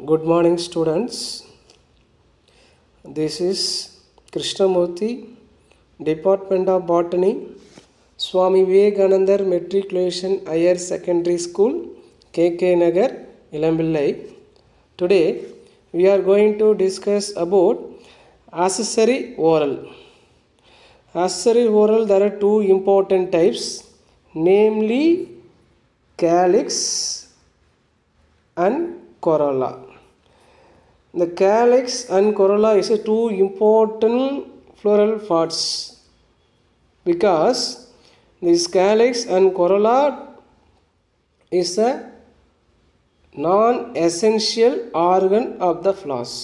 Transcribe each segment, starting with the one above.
Good morning, students. This is Krishnamurthy, Department of Botany, Swami Vivekanandar Matriculation Higher Secondary School, KK Nagar, Ilambillai. Today, we are going to discuss about accessory oral. Accessory oral, there are two important types, namely calyx and corolla. The calyx and corolla is a two important floral parts because this calyx and corolla is a non-essential organ of the flowers.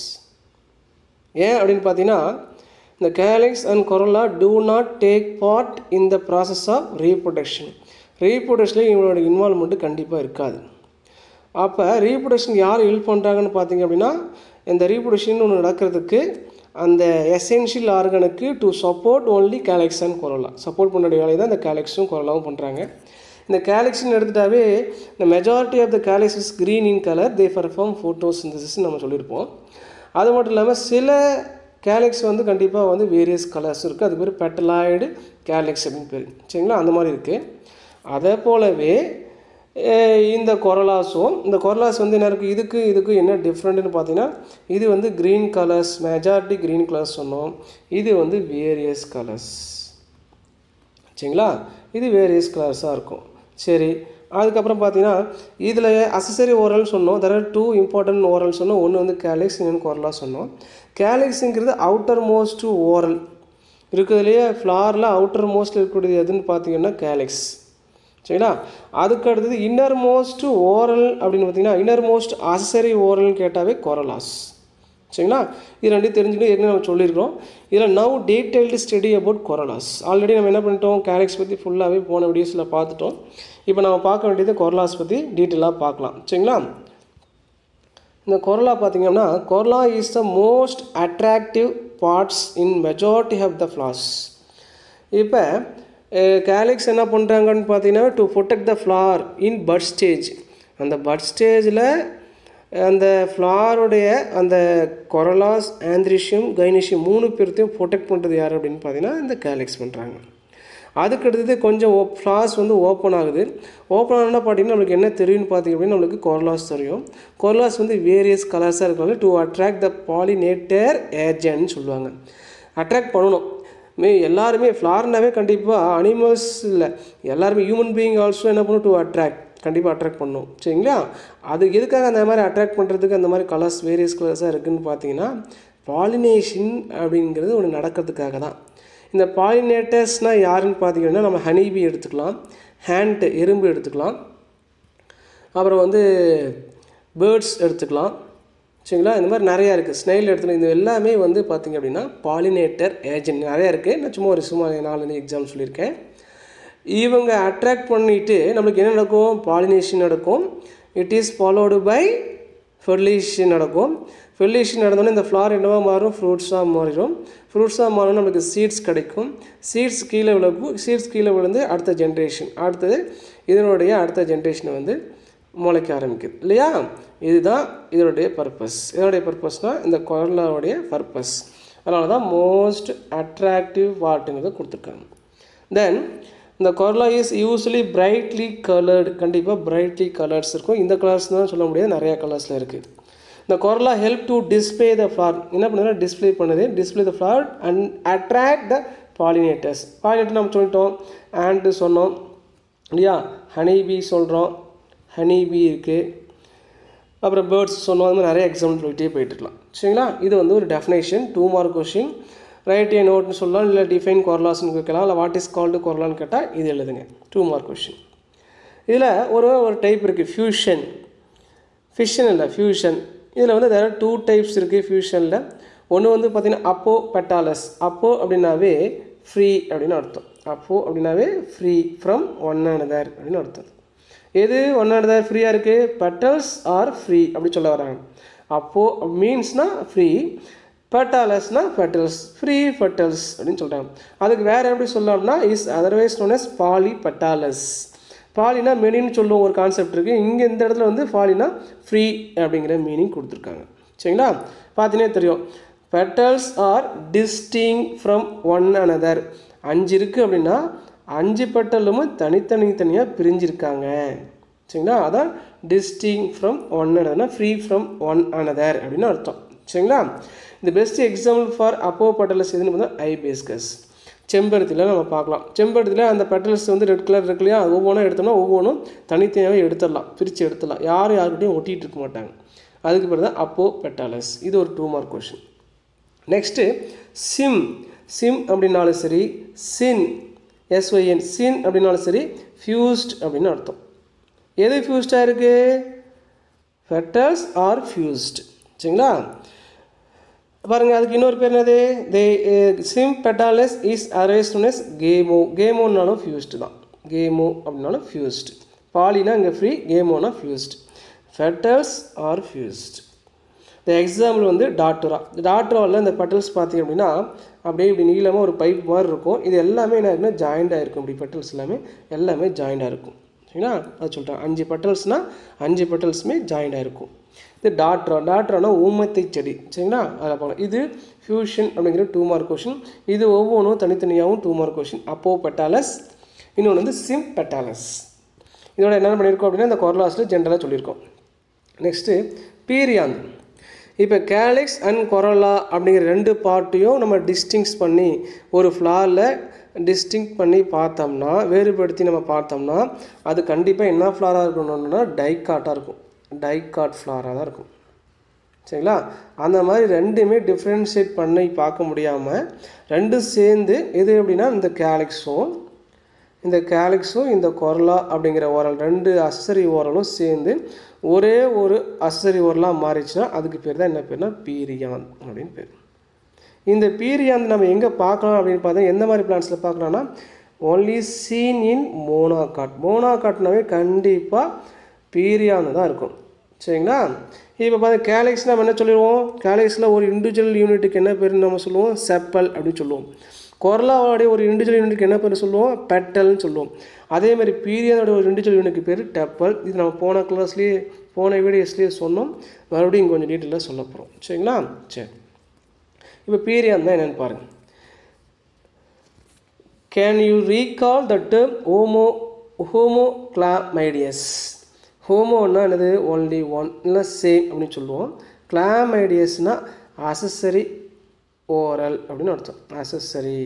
ஏன் அப்படின்னு பார்த்தீங்கன்னா இந்த calyx and corolla do not take part in the process of reproduction ரீப்ரொடக்ஷனில் இவங்களோட involvement கண்டிப்பாக இருக்காது அப்போ reproduction யார் ஹெல்ப் பண்ணுறாங்கன்னு பார்த்தீங்க அப்படின்னா இந்த ரீப்ரொடக்ஷன் ஒன்று நடக்கிறதுக்கு அந்த எசென்ஷியல் ஆர்கனுக்கு to support only calyx and corolla support பண்ண வேலையை தான் இந்த கேலக்ஸும் கொரோலாவும் பண்ணுறாங்க இந்த கேலக்ஸின்னு எடுத்துட்டாவே இந்த majority of the calyx is green in colour they perform photosynthesis நம்ம சொல்லியிருப்போம் அது மட்டும் இல்லாமல் சில கேலக்ஸ் வந்து கண்டிப்பாக வந்து வேரியஸ் கலர்ஸ் இருக்குது அதுக்கு பேர் பெட்டலாய்டு கேலக்ஸ் அப்படின்னு பேர் சரிங்களா அந்த மாதிரி இருக்குது அதே போலவே இந்த கொரலாஸும் இந்த கொரலாஸ் வந்து என்ன இருக்குது இதுக்கு இதுக்கு என்ன டிஃப்ரெண்ட்னு பார்த்தீங்கன்னா இது வந்து green colours majority green colours சொன்னோம் இது வந்து வேரியஸ் கலர்ஸ் சரிங்களா இது வேரியஸ் கலர்ஸாக இருக்கும் சரி அதுக்கப்புறம் பார்த்தீங்கன்னா இதில் அசசரி ஓரல் சொன்னோம் there are two important whorl சொன்னோம் ஒன்று வந்து கேலிக்ஸ் இன்னொன்று கொரலா சொன்னோம் கேலிக்ஸுங்கிறது அவுட்டர் மோஸ்ட் ஓரல் இருக்கிறதுலையே ஃப்ளாரில் அவுட்டர் மோஸ்ட் இருக்கக்கூடியது எதுன்னு பார்த்தீங்கன்னா கேலிக்ஸ் சரிங்களா அதுக்கு அடுத்தது இன்னர் மோஸ்ட் ஓரல் அப்படின்னு பார்த்தீங்கன்னா இன்னர் மோஸ்ட் அசசரி ஓரல்னு கேட்டாவே கொரலாஸ் சரிங்களா இது ரெண்டும் தெரிஞ்சுக்கிட்டு ஏற்கனவே நம்ம சொல்லியிருக்கிறோம் இதில் now detailed study about corollas already நம்ம என்ன பண்ணிட்டோம் கேலக்ஸ் பற்றி ஃபுல்லாகவே போன வீடியோஸில் பார்த்துட்டோம் இப்போ நம்ம பார்க்க வேண்டியது கொரலாஸ் பற்றி டீட்டெயிலாக பார்க்கலாம் சரிங்களா இந்த கொரலா பார்த்தீங்கன்னா corolla is the most attractive parts in majority of the flowers இப்போ கேலிக்ஸ் என்ன பண்ணுறாங்கன்னு பார்த்தீங்கன்னா to protect the flower in bud stage அந்த பட் ஸ்டேஜில் அந்த ஃப்ளாருடைய அந்த கொரலாஸ் ஆந்திரிஷியம் கைனிஷியம் மூணு பேர்த்தையும் ப்ரொடெக்ட் பண்ணுறது யார் அப்படின்னு பார்த்தீங்கன்னா இந்த கேலிக்ஸ் பண்ணுறாங்க அதுக்கு அடுத்தது கொஞ்சம் ஓ ஃப்ளார்ஸ் வந்து ஓப்பன் ஆகுது ஓப்பன் ஆனால் பார்த்தீங்கன்னா நம்மளுக்கு என்ன தெரியும்னு பார்த்தீங்க அப்படின்னா நம்மளுக்கு கொரலாஸ் தெரியும் கொரலாஸ் வந்து வேரியஸ் கலர்ஸாக இருக்கிறது டு அட்ராக்ட் த பாலினேட்டர் ஏஜென்ட்னு சொல்லுவாங்க அட்ராக்ட் பண்ணணும் மே எல்லாருமே ஃப்ளார்னாவே கண்டிப்பாக அனிமல்ஸ் இல்லை எல்லாருமே ஹியூமன் பீயிங் ஆல்சோ என்ன பண்ணும் டு அட்ராக்ட் கண்டிப்பாக அட்ராக்ட் பண்ணும் சரிங்களா அது எதுக்காக அந்த மாதிரி அட்ராக்ட் பண்ணுறதுக்கு அந்த மாதிரி கலர்ஸ் வேரியஸ் கலர்ஸாக இருக்குதுன்னு பார்த்தீங்கன்னா பாலினேஷன் அப்படிங்கிறது ஒன்று நடக்கிறதுக்காக தான் இந்த பாலினேட்டர்ஸ்னால் யாருன்னு பார்த்தீங்கன்னா நம்ம ஹனிபி எடுத்துக்கலாம் ஹேண்ட் எறும்பு எடுத்துக்கலாம் அப்புறம் வந்து பேர்ட்ஸ் எடுத்துக்கலாம் சரிங்களா இந்த மாதிரி நிறையா இருக்குது ஸ்னைல் எடுத்துக்கலாம் இது எல்லாமே வந்து பார்த்திங்க அப்படின்னா பாலினேட்டர் ஏஜென்ட் நிறையா இருக்குது நான் சும்மா ஒரு சும்மா நாலு எக்ஸாம் சொல்லியிருக்கேன் இவங்க அட்ராக்ட் பண்ணிவிட்டு நம்மளுக்கு என்ன நடக்கும் பாலினேஷன் நடக்கும் it is followed by fertilisation நடக்கும் ஃபெர்லேஷன் நடந்தோடனே இந்த ஃப்ளார் என்னவாக மாறும் ஃப்ரூட்ஸாக மாறிடும் ஃப்ரூட்ஸாக மாறினா நம்மளுக்கு சீட்ஸ் கிடைக்கும் சீட்ஸ் கீழே விழுக்கும் சீட்ஸ் கீழே விழுந்து அடுத்த ஜென்ரேஷன் அடுத்தது இதனுடைய அடுத்த ஜென்ரேஷனை வந்து முளைக்க ஆரம்பிக்குது இல்லையா இதுதான் இதனுடைய பர்பஸ் இதனுடைய பர்பஸ்னால் இந்த கொரலாவுடைய பர்பஸ் அதனால தான் மோஸ்ட் அட்ராக்டிவ் பார்ட்டுங்கிறத கொடுத்துருக்காங்க தென் இந்த corolla is usually brightly coloured கண்டிப்பாக பிரைட்லி கலர்ஸ் இருக்கும் இந்த கலர்ஸ் தான் சொல்ல முடியாது நிறையா கலர்ஸில் இருக்குது இந்த corolla help to display the flower என்ன பண்ணுதுன்னா டிஸ்பிளே பண்ணுது display the flower and attract the pollinators pollinator நம்ம சொல்லிட்டோம் ஆண்டு சொன்னோம் இல்லையா ஹனிபி சொல்கிறோம் ஹனிபி இருக்குது அப்புறம் பேர்ட்ஸ் சொன்னோம் அது மாதிரி நிறைய எக்ஸாம்பிள் சொல்லிட்டே போயிட்டுருக்கலாம் சரிங்களா இது வந்து ஒரு definition two mark question right a note சொல்லலாம் இல்லை டிஃபைன் கொரலாஸ்னு கேட்கலாம் இல்லை வாட் இஸ் கால்டு கொரலான்னு கேட்டால் இது எழுதுங்க டூ மார்க் கொஷின் இதில் ஒரு ஒரு டைப் இருக்குது ஃபியூஷன் ஃபிஷன் இல்லை ஃபியூஷன் இதில் வந்து வேறு டூ டைப்ஸ் இருக்குது ஃபியூஷனில் ஒன்று வந்து பார்த்திங்கன்னா அப்போ பெட்டாலஸ் அப்போ அப்படின்னாவே ஃப்ரீ அப்படின்னு அர்த்தம் அப்போ அப்படின்னாவே ஃப்ரீ ஃப்ரம் ஒன் அனதர் அப்படின்னு அர்த்தம் எது ஒன் அனதர் ஃப்ரீயாக இருக்குது பெட்டல்ஸ் ஆர் ஃப்ரீ அப்படி சொல்ல வராங்க அப்போது மீன்ஸ்னால் ஃப்ரீ பெட்டாலஸ்னா பெட்டல்ஸ் ஃப்ரீ பெட்டல்ஸ் அப்படின்னு சொல்கிறாங்க அதுக்கு வேறு எப்படி சொல்லலாம்னா is otherwise known as polypetalous பாலினா மெனின்னு சொல்லுவோம் ஒரு கான்செப்ட் இருக்குது இங்கே இந்த இடத்துல வந்து ஃபாலினா ஃப்ரீ அப்படிங்கிற மீனிங் கொடுத்துருக்காங்க சரிங்களா பார்த்தீங்கன்னா தெரியும் petals are distinct from one another அஞ்சு இருக்குது அப்படின்னா அஞ்சு பெட்டலும் தனித்தனி தனியாக பிரிஞ்சிருக்காங்க சரிங்களா அதான் டிஸ்டிங் ஃப்ரம் ஒன் anotherனா ஃப்ரீ ஃப்ரம் ஒன் another அப்படின்னு அர்த்தம் சரிங்களா இந்த best example for apopetalous எதுன்னு பார்த்தா ஐபேஸ்கஸ் செம்பருத்தியில் நம்ம பார்க்கலாம் செம்பருத்தியில் அந்த பெட்டல்ஸ் வந்து ரெட் கலர் இருக்கு இல்லையா அது ஒவ்வொன்றும் எடுத்தோம்னா ஒவ்வொன்றும் தனித்தனியாகவே எடுத்துடலாம் பிரித்து எடுத்துடலாம் யாரும் யாருக்கிட்டையும் ஒட்டிகிட்டு இருக்க மாட்டாங்க அதுக்கு பிறகு தான் அப்போ பெட்டாலஸ் இது ஒரு டூ மார்க் கொஷின் நெக்ஸ்ட்டு சிம் சிம் அப்படின்னாலும் சரி சின் எஸ்ஒய்என் சின் அப்படின்னாலும் சரி ஃபியூஸ்ட் அப்படின்னு அர்த்தம் எது ஃபியூஸ்டாக இருக்குது ஃபெட்டல்ஸ் ஆர் ஃபியூஸ்ட் சரிங்களா பாருங்க அதுக்கு இன்னொரு பேர் என்னது தே சிம் பெட்டாலஸ் இஸ் அரேஸ் எஸ் கேமோ கேமோனாலும் ஃபியூஸ்டு தான் கேமோ அப்படின்னாலும் ஃபியூஸ்டு பாலினா இங்கே ஃப்ரீ கேமோனா ஃபியூஸ்டு ஃபெட்டல்ஸ் ஆர் ஃபியூஸ்டு இந்த எக்ஸாம்பிள் வந்து டாக்டரா டாக்டராவில் இந்த பெட்டல்ஸ் பார்த்தீங்க அப்படின்னா அப்படியே இப்படி நீளமாக ஒரு பைப் மாதிரி இருக்கும் இது எல்லாமே என்ன இருக்குன்னா ஜாயிண்டாக இருக்கும் இப்படி பெட்டல்ஸ் எல்லாமே எல்லாமே ஜாயிண்டாக இருக்கும் சரிங்களா அது சொல்லிட்டேன் அஞ்சு பெட்டல்ஸ்னால் அஞ்சு பெட்டல்ஸுமே ஜாயிண்டாக இருக்கும் இது டாக்டரா டாக்டரானா ஊமத்தை செடி சரிங்களா அதில் பார்க்கலாம் இது ஃபியூஷன் அப்படிங்கிற டூ மார்க் கொஷின் இது ஒவ்வொன்றும் தனித்தனியாகவும் டூ மார்க் கொஷின் அப்போ பெட்டாலஸ் இன்னொன்று வந்து சிம் பெட்டாலஸ் இதோட என்ன பண்ணியிருக்கோம் அப்படின்னா இந்த கொரலாஸில் ஜென்ரலாக சொல்லியிருக்கோம் நெக்ஸ்ட்டு பீரியான் இப்போ கேலிக்ஸ் அண்ட் கொரோலா அப்படிங்கிற ரெண்டு பார்ட்டையும் நம்ம டிஸ்டிங்ஸ் பண்ணி ஒரு ஃப்ளாரில் டிஸ்டிங் பண்ணி பார்த்தோம்னா வேறுபடுத்தி நம்ம பார்த்தோம்னா அது கண்டிப்பாக என்ன ஃப்ளாராக இருக்கணும்னா டைக்காட்டாக இருக்கும் டைகாட் ஃப்ளாராக தான் இருக்கும் சரிங்களா அந்த மாதிரி ரெண்டுமே டிஃப்ரென்ஷியேட் பண்ணி பார்க்க முடியாமல் ரெண்டும் சேர்ந்து எது அப்படின்னா இந்த கேலிக்ஸும் இந்த கேலிக்ஸும் இந்த கொரலா அப்படிங்கிற ஓரல் ரெண்டு அசரி ஓரலும் சேர்ந்து ஒரே ஒரு அசரி ஓரலாக மாறிச்சுன்னா அதுக்கு பேர் தான் என்ன பேர்னா பீரியான் அப்படின்னு பேர் இந்த பீரியான் நம்ம எங்கே பார்க்கலாம் அப்படின்னு பார்த்தா எந்த மாதிரி பிளான்ஸில் பார்க்கலாம்னா ஒன்லி சீன் இன் மோனாகாட் மோனாகாட்னாவே கண்டிப்பாக பீரியான் தான் இருக்கும் சரிங்களா இப்போ பார்த்தா கேலிக்ஸ் நம்ம என்ன சொல்லிடுவோம் கேலிக்ஸில் ஒரு இண்டிவிஜுவல் யூனிட்டுக்கு என்ன பேர் நம்ம சொல்லுவோம் செப்பல் அப்படின்னு சொல்லுவோம் கொரலாவோடைய ஒரு இண்டிவிஜுவல் யூனிட்டுக்கு என்ன பேர் சொல்லுவோம் பெட்டல்னு சொல்லுவோம் அதே மாதிரி பீரியடோட ஒரு இண்டிவிஜுவல் யூனிட்டுக்கு பேர் டெப்பல் இது நம்ம போன கிளாஸ்லேயே போன வீடியோஸ்லேயே சொன்னோம் மறுபடியும் கொஞ்சம் டீட்டெயிலாக சொல்ல போகிறோம் சரிங்களா சரி இப்போ பீரியான் தான் என்னென்னு பாருங்கள் can you recall the term homo homochlamydeous ஹோமோன்னா என்னது ஒன்லி ஒன் இல்லை சேம் அப்படின்னு சொல்லுவோம் கிளாமைடியஸ்னால் அசசரி ஓரல் அப்படின்னு அர்த்தம் அசசரி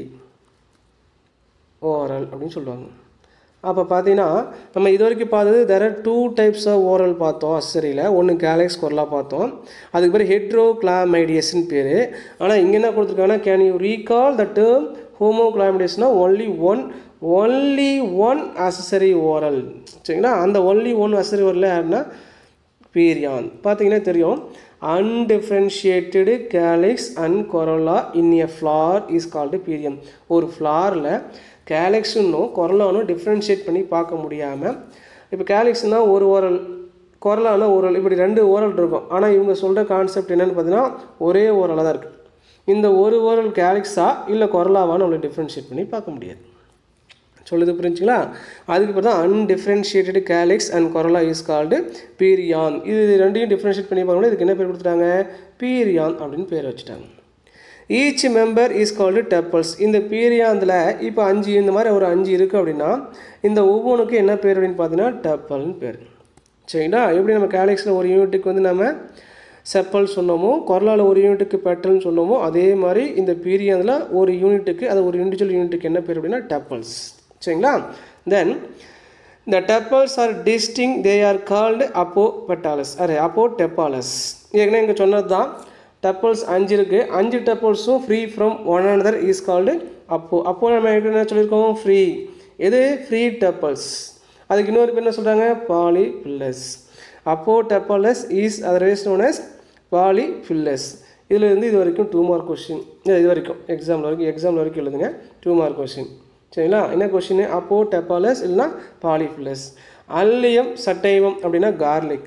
ஓரல் அப்படின்னு சொல்லுவாங்க அப்போ பார்த்தீங்கன்னா நம்ம இது வரைக்கும் பார்த்தது there are two types of whorl பார்த்தோம் அசரியில் ஒன்று கேலக்ஸ் கொரலா பார்த்தோம் அதுக்கு பேர் ஹெட்ரோ கிளாமைடியஸ்னு பேர் ஆனால் இங்கே என்ன கொடுத்துருக்காங்கன்னா can you recall the term ஹோமோ கிளாமைடியஸ்னால் only one only one accessory whorl சரிங்களா அந்த ஒன்லி ஒன் அசசரி ஓரல் யாருன்னா பீரியான் பார்த்தீங்கன்னா தெரியும் undifferentiated calyx and corolla in a flower is called perianth ஒரு ஃப்ளாரில் கேலிக்ஸுன்னும் கொரலானும் டிஃப்ரென்ஷியேட் பண்ணி பார்க்க முடியாமல் இப்போ கேலிக்ஸ்னால் ஒரு ஓரல் கொரலானா ஓரல் இப்படி ரெண்டு ஓரல் இருக்கும் ஆனால் இவங்க சொல்கிற கான்செப்ட் என்னென்னு பார்த்தீங்கன்னா ஒரே ஓரலாக தான் இருக்குது இந்த ஒரு ஓரல் கேலிக்ஸா இல்லை கொரலாவான்னு நம்மளை டிஃப்ரென்ஷியேட் பண்ணி பார்க்க முடியாது சொல்லுது புரிஞ்சுங்களா அதுக்கு பிறகு தான் undifferentiated calyx and corolla is called perianth இது ரெண்டையும் டிஃப்ரென்ஷியேட் பண்ணி பார்க்கணும் இதுக்கு என்ன பேர் கொடுத்துட்டாங்க பீரியான் அப்படின்னு பேர் வச்சுட்டாங்க each member is called tepals இந்த பீரியாந்தில் இப்போ அஞ்சு இந்த மாதிரி ஒரு அஞ்சு இருக்குது அப்படின்னா இந்த ஒவ்வொன்றுக்கும் என்ன பேர் அப்படின்னு பார்த்தீங்கன்னா டெப்பல்னு பேர் சரிங்களா எப்படி நம்ம கேலிக்ஸில் ஒரு யூனிட்டுக்கு வந்து நம்ம செப்பல் சொன்னோமோ கொரலாவில் ஒரு யூனிட்டுக்கு பெட்டல்னு சொன்னோமோ அதே மாதிரி இந்த பீரியாந்தில் ஒரு யூனிட்டுக்கு அது ஒரு இண்டிவிஜுவல் யூனிட்டுக்கு என்ன பேர் அப்படின்னா டெப்பல்ஸ் சரிங்களா தென் இந்த tepals are distinct they are called apopetalous array அப்போ டெப்பாலஸ் ஏற்கனவே இங்கே சொன்னது தான் டெப்பல்ஸ் அஞ்சு இருக்குது அஞ்சு டெப்பல்ஸும் free from one another is called அப்போ அப்போ நம்ம என்ன சொல்லியிருக்கோம் ஃப்ரீ எது ஃப்ரீ டெப்பல்ஸ் அதுக்கு இன்னொரு பேர் என்ன சொல்கிறாங்க polyphyllous apotepalous is otherwise known as polyphyllous இதில் இருந்து இது வரைக்கும் டூ மார்க் கொஷின் இது வரைக்கும் எக்ஸாமில் வரைக்கும் எக்ஸாமில் வரைக்கும் எழுதுங்க டூ மார்க் கொஷின் சரிங்களா என்ன கொஷின் அப்போ டெப்பாலஸ் இல்லைனா பாலிஃபில்லஸ் அல்லியம் சட்டைவம் அப்படின்னா கார்லிக்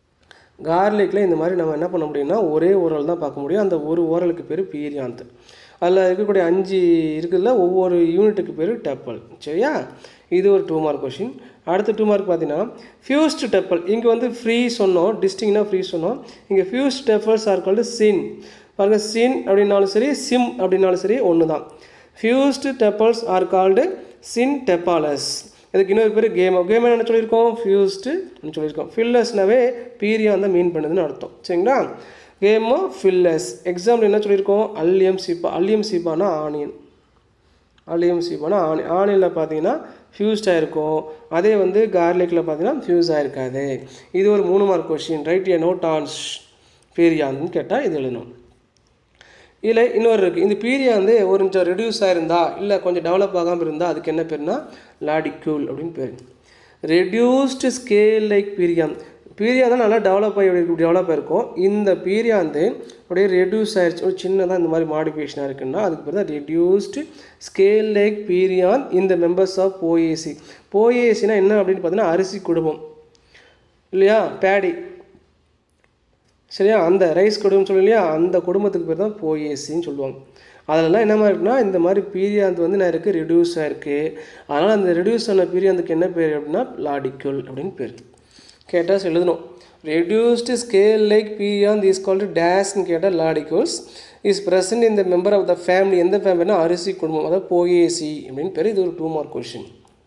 கார்லிக்கில் இந்த மாதிரி நம்ம என்ன பண்ண முடியும்னா ஒரே ஓரல் தான் பார்க்க முடியும் அந்த ஒரு ஓரலுக்கு பேர் பீரியாந்த் அதில் இருக்கக்கூடிய அஞ்சு இருக்குதுல ஒவ்வொரு யூனிட்டுக்கு பேர் டெப்பல் சரியா இது ஒரு டூ மார்க் கொஷின் அடுத்த டூ மார்க் பார்த்தீங்கன்னா ஃபியூஸ்டு டெப்பல் இங்கே வந்து ஃப்ரீ சொன்னோம் டிஸ்டிங்னா ஃப்ரீ சொன்னோம் இங்கே ஃபியூஸ்ட் டெப்பல்ஸ் ஆர் கால்டு சின் பாருங்க சின் அப்படின்னாலும் சரி சிம் அப்படின்னாலும் சரி ஒன்று தான் fused tepals are called syntepalous இதுக்கு இன்னொரு பேர் கேம் கேம் என்ன சொல்லியிருக்கோம் ஃபியூஸ்டு சொல்லியிருக்கோம் ஃபில்லஸ்னாவே பீரியான் தான் மீன் பண்ணுதுன்னு அர்த்தம் சரிங்களா கேமோ ஃபில்லஸ் எக்ஸாம்பிள் என்ன சொல்லியிருக்கோம் அல்லியம் சீப்பா அல்லியம் சீப்பானா ஆனியன் அல்லியம் சீப்பானா ஆனி ஆனியனில் பார்த்தீங்கன்னா ஃபியூஸ்ட் ஆகிருக்கும் அதே வந்து கார்லிக்கில் பார்த்தீங்கன்னா ஃபியூஸ் ஆகிருக்காது இது ஒரு மூணு mark question right a note on பீரியான்னு கேட்டால் இது எழுதணும் இதில் இன்னொரு இருக்குது இந்த பீரியா வந்து ஒரு கொஞ்சம் ரெடியூஸ் ஆகிருந்தா இல்லை கொஞ்சம் டெவலப் ஆகாமல் இருந்தால் அதுக்கு என்ன பேர்னா லாடிக்யூல் அப்படின்னு பேர் ரெடியூஸ்டு ஸ்கேல் லைக் பீரியான் பீரியா தான் நல்லா டெவலப் ஆகி டெவலப் ஆகிருக்கும் இந்த பீரியா வந்து அப்படியே ரெடியூஸ் ஆயிடுச்சு ஒரு சின்னதாக இந்த மாதிரி மாடிஃபிகேஷனாக இருக்குன்னா அதுக்கு பேர் தான் ரெடியூஸ்டு ஸ்கேல் லைக் பீரியான் இந்த மெம்பர்ஸ் ஆஃப் போஏசி போஏசினா என்ன அப்படின்னு பார்த்தீங்கன்னா அரிசி குடும்பம் இல்லையா பேடி சரியா அந்த ரைஸ் குடும்பம் சொல்லி இல்லையா அந்த குடும்பத்துக்கு பேர் தான் போஏசின்னு சொல்லுவாங்க அதிலலாம் என்ன மாதிரி இருக்குன்னா இந்த மாதிரி பீரியாந்து வந்து நான் இருக்குது ரெடியூஸ் ஆயிருக்கு அதனால் அந்த ரெடியூஸ் ஆன பீரியாந்துக்கு என்ன பேர் அப்படின்னா லாடிக்யூல் அப்படின்னு பேர் கேட்டால் எழுதணும் reduced scale like perianth is called டேஸ்ன்னு கேட்டால் லாடிக்யூல்ஸ் இஸ் பிரசன்ட் இந்த மெம்பர் ஆஃப் த ஃபேமிலி எந்த ஃபேமிலினா அரிசி குடும்பம் அதாவது போஏசி அப்படின்னு பேர் இது ஒரு டூ மார்க் கொஷின்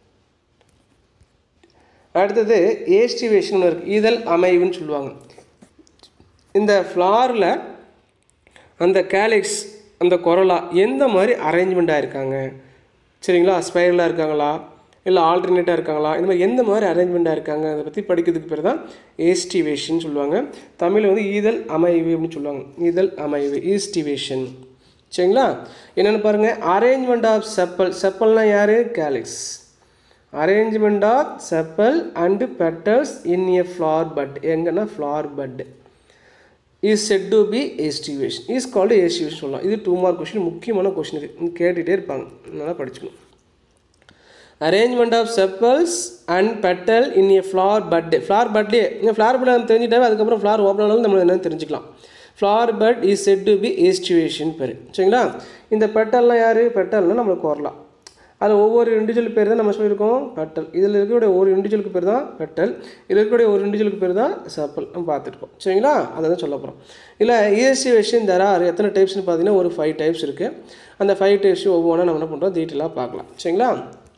அடுத்தது ஏஸ்டிவேஷன் இருக்குது இதழ் அமைவுன்னு சொல்லுவாங்க இந்த ஃப்ளாரில் அந்த கேலிக்ஸ் அந்த கொரலா எந்த மாதிரி அரேஞ்ச்மெண்ட்டாக இருக்காங்க சரிங்களா ஸ்பைரலாக இருக்காங்களா இல்லை ஆல்டர்னேட்டாக இருக்காங்களா இந்த மாதிரி எந்த மாதிரி அரேஞ்ச்மெண்ட்டாக இருக்காங்க அதை பற்றி படிக்கிறதுக்கு பேர் தான் ஏஸ்டிவேஷன் சொல்லுவாங்க தமிழில் வந்து ஈதல் அமைவு அப்படின்னு சொல்லுவாங்க ஈதல் அமைவு ஈஸ்டிவேஷன் சரிங்களா என்னென்னு பாருங்கள் அரேஞ்ச்மெண்ட் ஆஃப் செப்பல் செப்பல்னால் யார் calyx arrangement of sepal and petals in a flower bud எங்கன்னா flower bud is said to be aestivation is called aestivation சொல்லலாம் இது டூ மார்க் கொஷின் முக்கியமான கொஷின் இது கேட்டுகிட்டே இருப்பாங்க நல்லா படிச்சுக்கணும் arrangement of sepals and petal in a flower birthday flower birthday இந்த ஃப்ளார் பட் நம்ம தெரிஞ்சுட்டாவே அதுக்கப்புறம் ஃப்ளார் ஓப்பன் ஆனாலும் நம்ம என்னன்னு தெரிஞ்சுக்கலாம் flower bud is said to be aestivation பேர் சரிங்களா இந்த பெட்டல்லாம் யார் பெட்டல்னால் நம்மளுக்கு வரலாம் அதில் ஒவ்வொரு இண்டிவிஜுவல் பேர் தான் நம்ம சொல்லியிருக்கோம் பெட்டல் இதில் இருக்கக்கூடிய ஒரு இண்டிவிஜுவலுக்கு பேர் தான் பெட்டல் இதில் இருக்கக்கூடிய ஒரு இண்டிவிஜுவலுக்கு பேர் தான் செப்பல் நம்ம பார்த்துருக்கோம் சரிங்களா அதை தான் சொல்ல போகிறோம் இல்லை இஎஸ்டிவேஷன் தர எத்தனை டைப்ஸ்னு பார்த்தீங்கன்னா ஒரு ஃபைவ் டைப்ஸ் இருக்குது அந்த ஃபைவ் டைப்ஸ் ஒவ்வொன்றா நம்ம என்ன பண்ணுறோம் டீட்டெயிலாக பார்க்கலாம் சரிங்களா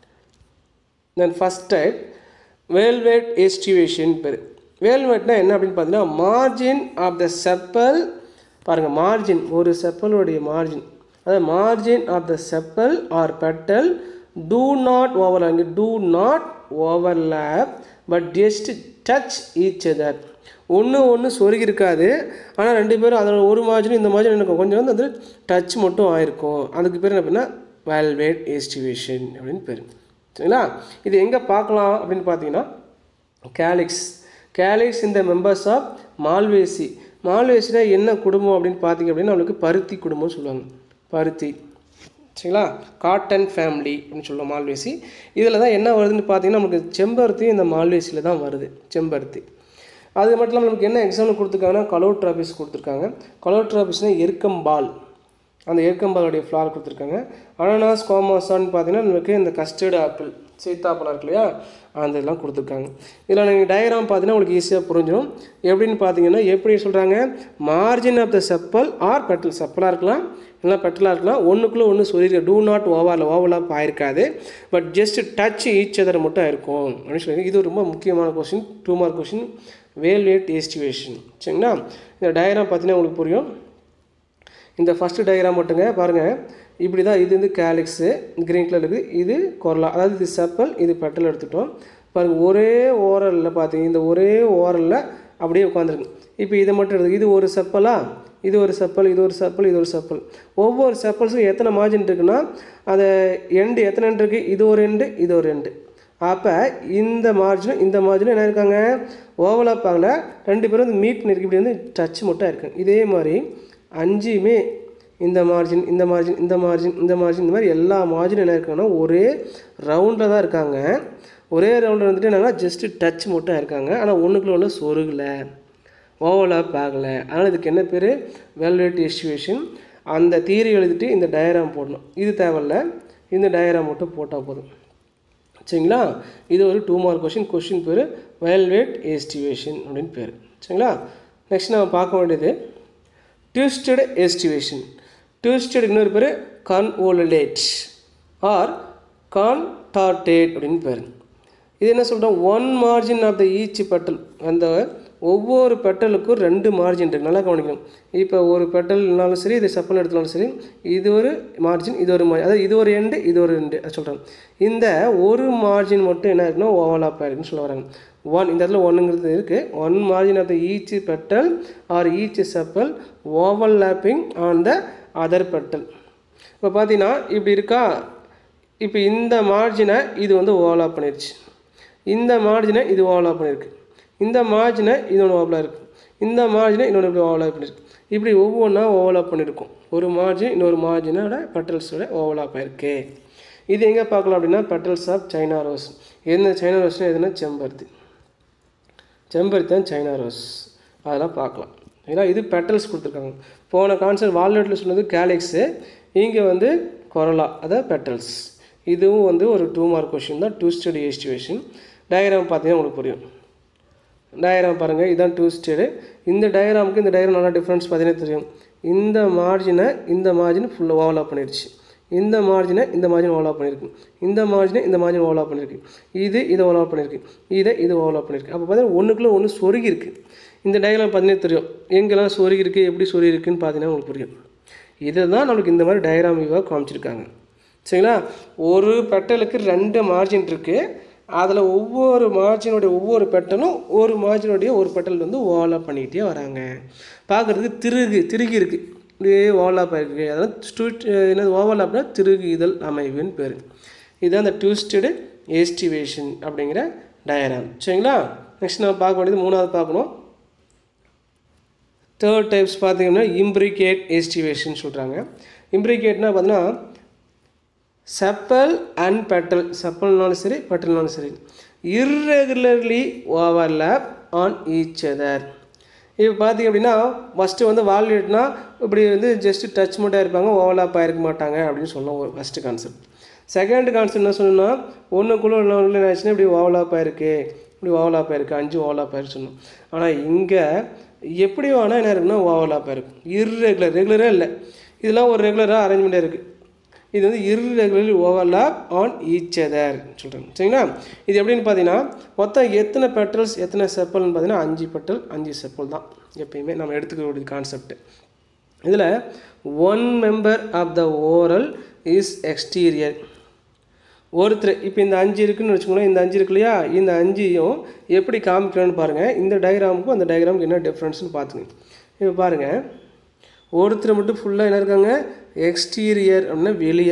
then first type valvate aestivation பேர் வேல்வேட்னா என்ன அப்படின்னு பார்த்தீங்கன்னா மார்ஜின் ஆஃப் த செப்பல் பாருங்கள் மார்ஜின் ஒரு செப்பலுடைய மார்ஜின் அதாவது margin of the sepal or petal do not overlap இங்கே do not overlap but just touch each other ஒன்று ஒன்று சொருகி இருக்காது ஆனால் ரெண்டு பேரும் அதோட ஒரு மார்ஜின் இந்த மார்ஜின் எனக்கு கொஞ்சம் வந்து அது டச் மட்டும் ஆயிருக்கும் அதுக்கு பேர் என்ன அப்படின்னா வேல்வேட் எஸ்டிவேஷன் அப்படின்னு பேர் சரிங்களா இது எங்கே பார்க்கலாம் அப்படின்னு பார்த்தீங்கன்னா கேலிக்ஸ் கேலிக்ஸ் இந்த மெம்பர்ஸ் ஆஃப் மால்வேசி மால்வேசினா என்ன குடும்பம் அப்படின்னு பார்த்தீங்க அப்படின்னா நம்மளுக்கு பருத்தி குடும்பம்னு சொல்லுவாங்க பருத்தி சரிங்களா காட்டன் ஃபேமிலி அப்படின்னு சொல்லுவோம் மால்வேசி இதில் தான் என்ன வருதுன்னு பார்த்தீங்கன்னா நமக்கு செம்பருத்தி இந்த மால்வேசியில் தான் வருது செம்பருத்தி அது மட்டும் இல்லாமல் நமக்கு என்ன எக்ஸாம்பிள் கொடுத்துருக்காங்கன்னா கலோட்ராபிஸ் கொடுத்துருக்காங்க கலோட்ராபிஸ்னால் எருக்கம்பால் அந்த எருக்கம்பாலுடைய ஃப்ளார் கொடுத்துருக்காங்க அனனாஸ் கோமாசான்னு பார்த்தீங்கன்னா நமக்கு இந்த கஸ்டர்டு ஆப்பிள் சீத்தாப்பழம் இருக்கு இல்லையா அந்த இதெல்லாம் கொடுத்துருக்காங்க இதில் நீங்கள் டயக்ராம் பார்த்தீங்கன்னா உங்களுக்கு ஈஸியாக புரிஞ்சிடும் எப்படின்னு பார்த்தீங்கன்னா எப்படி சொல்கிறாங்க margin of the sepal or petal செப்பலாக இருக்கலாம் இல்லை பெட்டலாக இருக்கலாம் ஒன்றுக்குள்ளே ஒன்று சொல்லியிருக்க டூ நாட் ஓவரில் ஓவலாப் ஆயிருக்காது but just touch each other மட்டும் இருக்கும் அப்படின்னு சொல்லி இது ரொம்ப முக்கியமான question two mark question valvate aestivation சரிங்களா இந்த டயக்ராம் பார்த்தீங்கன்னா உங்களுக்கு புரியும் இந்த ஃபஸ்ட்டு டயக்ராம் மட்டுங்க பாருங்கள் இப்படி தான் இது வந்து கேலிக்ஸு க்ரீன் கலர் இருக்குது இது கொரலா அதாவது இது செப்பல் இது பெட்டல் எடுத்துட்டோம் பாருங்கள் ஒரே ஓரலில் பார்த்தீங்க இந்த ஒரே ஓரலில் அப்படியே உட்காந்துருக்கு இப்போ இதை மட்டும் எடுத்து இது ஒரு செப்பலா இது ஒரு செப்பல் இது ஒரு செப்பல் இது ஒரு செப்பல் ஒவ்வொரு செப்பல்ஸும் எத்தனை மார்ஜின் இருக்குன்னா அதை எண்டு எத்தனை எண்டு இருக்குது இது ஒரு எண்டு இது ஒரு எண்டு அப்போ இந்த மார்ஜினும் இந்த மார்ஜினும் என்ன இருக்காங்க ஓவலாப் ஆகல ரெண்டு பேரும் வந்து மீட் பண்ணிருக்கு இப்படி வந்து டச் மட்டும் இருக்கு இதே மாதிரி அஞ்சுமே இந்த மார்ஜின் இந்த மார்ஜின் இந்த மார்ஜின் இந்த மார்ஜின் இந்த மாதிரி எல்லா மார்ஜினும் என்ன இருக்காங்கன்னா ஒரே ரவுண்டில் தான் இருக்காங்க ஒரே ரவுண்டில் வந்துட்டு என்னன்னா ஜஸ்ட்டு டச் மட்டும் இருக்காங்க ஆனால் ஒன்றுக்குள்ள ஒன்று சொருகலை ஓவலாப் ஆகலை அதனால் இதுக்கு என்ன பேர் வெல்வெட் எஸ்டிவேஷன் அந்த தியரி எழுதிட்டு இந்த டயராம் போடணும் இது தேவையில்ல இந்த டயராம் மட்டும் போட்டால் போதும் சரிங்களா இது ஒரு டூ மார்க் கொஷின் கொஷின் பேர் வயல்வேட் எஸ்டிவேஷன் அப்படின்னு பேர் சரிங்களா நெக்ஸ்ட் நம்ம பார்க்க வேண்டியது ட்விஸ்டட் எஸ்டிவேஷன் ட்விஸ்டட் இன்னொரு பேர் கான்வோலலேட் ஆர் கான்டார்டேட் அப்படின்னு பேர் இது என்ன சொல்கிறோம் one margin of the each petal அந்த ஒவ்வொரு பெட்டலுக்கும் ரெண்டு மார்ஜின் இருக்குது நல்லா கவனிக்கணும் இப்போ ஒரு பெட்டல்னாலும் சரி இது செப்பல் எடுத்தாலும் சரி இது ஒரு மார்ஜின் இது ஒரு மார்ஜின் அதாவது இது ஒரு எண்டு இது ஒரு எண்டு அது சொல்கிறாங்க இந்த ஒரு மார்ஜின் மட்டும் என்ன இருக்குன்னா ஓவலாப் ஆயிருக்குன்னு சொல்ல வராங்க ஒன் இந்த இடத்துல ஒன்றுங்கிறது இருக்குது one margin of the each petal or each sepal overlapping on the other petal இப்போ பார்த்தீங்கன்னா இப்படி இருக்கா இப்போ இந்த மார்ஜினை இது வந்து ஓவலாப் பண்ணிருச்சு இந்த மார்ஜினை இது ஓவலாப் பண்ணியிருக்கு இந்த மார்ஜினை இன்னொன்று ஓவலாக இருக்குது இந்த மார்ஜினை இன்னொன்று இப்படி ஓவலாப் பண்ணியிருக்கு இப்படி ஒவ்வொன்றா ஓவலாப் பண்ணியிருக்கும் ஒரு மார்ஜின் இன்னொரு மார்ஜினோட பெட்டல்ஸோட ஓவலாப் ஆயிருக்கு இது எங்கே பார்க்கலாம் அப்படின்னா பெட்டல்ஸ் ஆஃப் சைனா ரோஸ் என்ன சைனா ரோஸ்னால் எதுனா செம்பருத்தி செம்பருத்தி தான் சைனா ரோஸ் அதெல்லாம் பார்க்கலாம் ஏன்னா இது பெட்டல்ஸ் கொடுத்துருக்காங்க போன கான்செப்ட் வால்நட்டில் சொன்னது கேலிக்ஸு இங்கே வந்து கொரலா அதாவது பெட்டல்ஸ் இதுவும் வந்து ஒரு டூ மார்க் கொஷின் தான் டூ ஸ்டடி எஸ்டிவேஷன் டயக்ராம் பார்த்தீங்கன்னா உங்களுக்கு புரியும் டயக்ராம் பாருங்கள் இதுதான் டூ ஸ்டேடு இந்த டயக்ராமுக்கு இந்த டயக்ராம் நல்லா டிஃப்ரென்ஸ் பார்த்தீங்கன்னா தெரியும் இந்த மார்ஜினை இந்த மார்ஜின் ஃபுல்லாக ஓவலாப் பண்ணிடுச்சு இந்த மார்ஜினை இந்த மார்ஜின் ஓவலாப் பண்ணியிருக்கு இந்த மார்ஜினை இந்த மார்ஜின் ஓவலாப் பண்ணியிருக்கு இது இதை ஓவலாப் பண்ணியிருக்கு இதை இது ஓவலாப் பண்ணியிருக்கு அப்போ பார்த்தீங்கன்னா ஒன்றுக்குள்ளே ஒன்று சொருகி இருக்குது இந்த டயக்ராம் பார்த்தீங்கன்னா தெரியும் எங்கெல்லாம் சொருகி இருக்குது எப்படி சொருகி இருக்குன்னு பார்த்தீங்கன்னா உங்களுக்கு புரியும் இதை தான் நம்மளுக்கு இந்த மாதிரி டயக்ராம் வியூவாக காமிச்சிருக்காங்க சரிங்களா ஒரு பெட்டலுக்கு ரெண்டு மார்ஜின் இருக்குது அதில் ஒவ்வொரு மார்ஜினுடைய ஒவ்வொரு பெட்டலும் ஒரு மார்ஜினுடைய ஒரு பெட்டல் வந்து ஓவலாப் பண்ணிக்கிட்டே வராங்க பார்க்குறதுக்கு திருகு திருகி இருக்குது இப்படியே ஓவலாப் இருக்குது அதனால் ஸ்டூட் என்னது ஓவலாப்னா திருகு இதழ் அமைவுன்னு பேர் இதுதான் அந்த ட்விஸ்டடு எஸ்டிவேஷன் அப்படிங்கிற டயராம் சரிங்களா நெக்ஸ்ட் நம்ம பார்க்க வேண்டியது மூணாவது பார்க்கணும் தேர்ட் டைப்ஸ் பார்த்தீங்கன்னா இம்ப்ரிகேட் எஸ்டிவேஷன் சொல்கிறாங்க இம்ப்ரிகேட்னா பார்த்தீங்கன்னா செப்பல் அண்ட் பெட்டல் செப்பல்னாலும் சரி பெட்டல்னாலும் சரி irregularly overlap on each other இப்போ பார்த்தீங்க அப்படின்னா ஃபஸ்ட்டு வந்து வால்யூட்னா இப்படி வந்து ஜஸ்ட் டச் மட்டும் இருப்பாங்க ஓவர்லாப் ஆகிருக்க மாட்டாங்க அப்படின்னு சொன்னோம் ஒரு ஃபஸ்ட்டு கான்செப்ட் செகண்ட் கான்செப்ட் என்ன சொன்னோம்னா ஒன்றுக்குள்ளே ஒன்று ஆச்சுன்னா இப்படி ஓவர்லாப் ஆயிருக்கு இப்படி ஓவர்லாப் ஆயிருக்கு அஞ்சு ஓவர்லாப் ஆயிருக்கு சொன்னோம் ஆனால் இங்கே எப்படி வேணால் என்ன இருக்குன்னா ஓவர்லாப் ஆயிருக்கு இர்ரெகுலர் ரெகுலரே இல்லை இதெல்லாம் ஒரு ரெகுலராக அரேஞ்ச்மெண்ட்டாக இருக்குது இது வந்து irregularly overlap on each other சொல்கிறாங்க சரிங்களா இது எப்படின்னு பார்த்தீங்கன்னா மொத்தம் எத்தனை பெட்டல்ஸ் எத்தனை செப்பல்னு பார்த்தீங்கன்னா அஞ்சு பெட்டல் அஞ்சு செப்பல் தான் எப்பயுமே நம்ம எடுத்துக்கக்கூடிய கான்செப்ட் இதில் one member of the whorl is exterior ஒருத்தர் இப்போ இந்த அஞ்சு இருக்குன்னு வச்சுக்கோங்களேன் இந்த அஞ்சு இருக்கு இல்லையா இந்த அஞ்சையும் எப்படி காமிக்கலாம்னு பாருங்கள் இந்த டயக்ராமுக்கும் அந்த டயக்ராமுக்கு என்ன டிஃப்ரென்ஸ்னு பார்த்துங்க இப்போ பாருங்கள் ஒருத்தர் மட்டும் ஃபுல்லாக என்ன இருக்காங்க எக்ஸ்டீரியர் அப்படின்னா வெளியே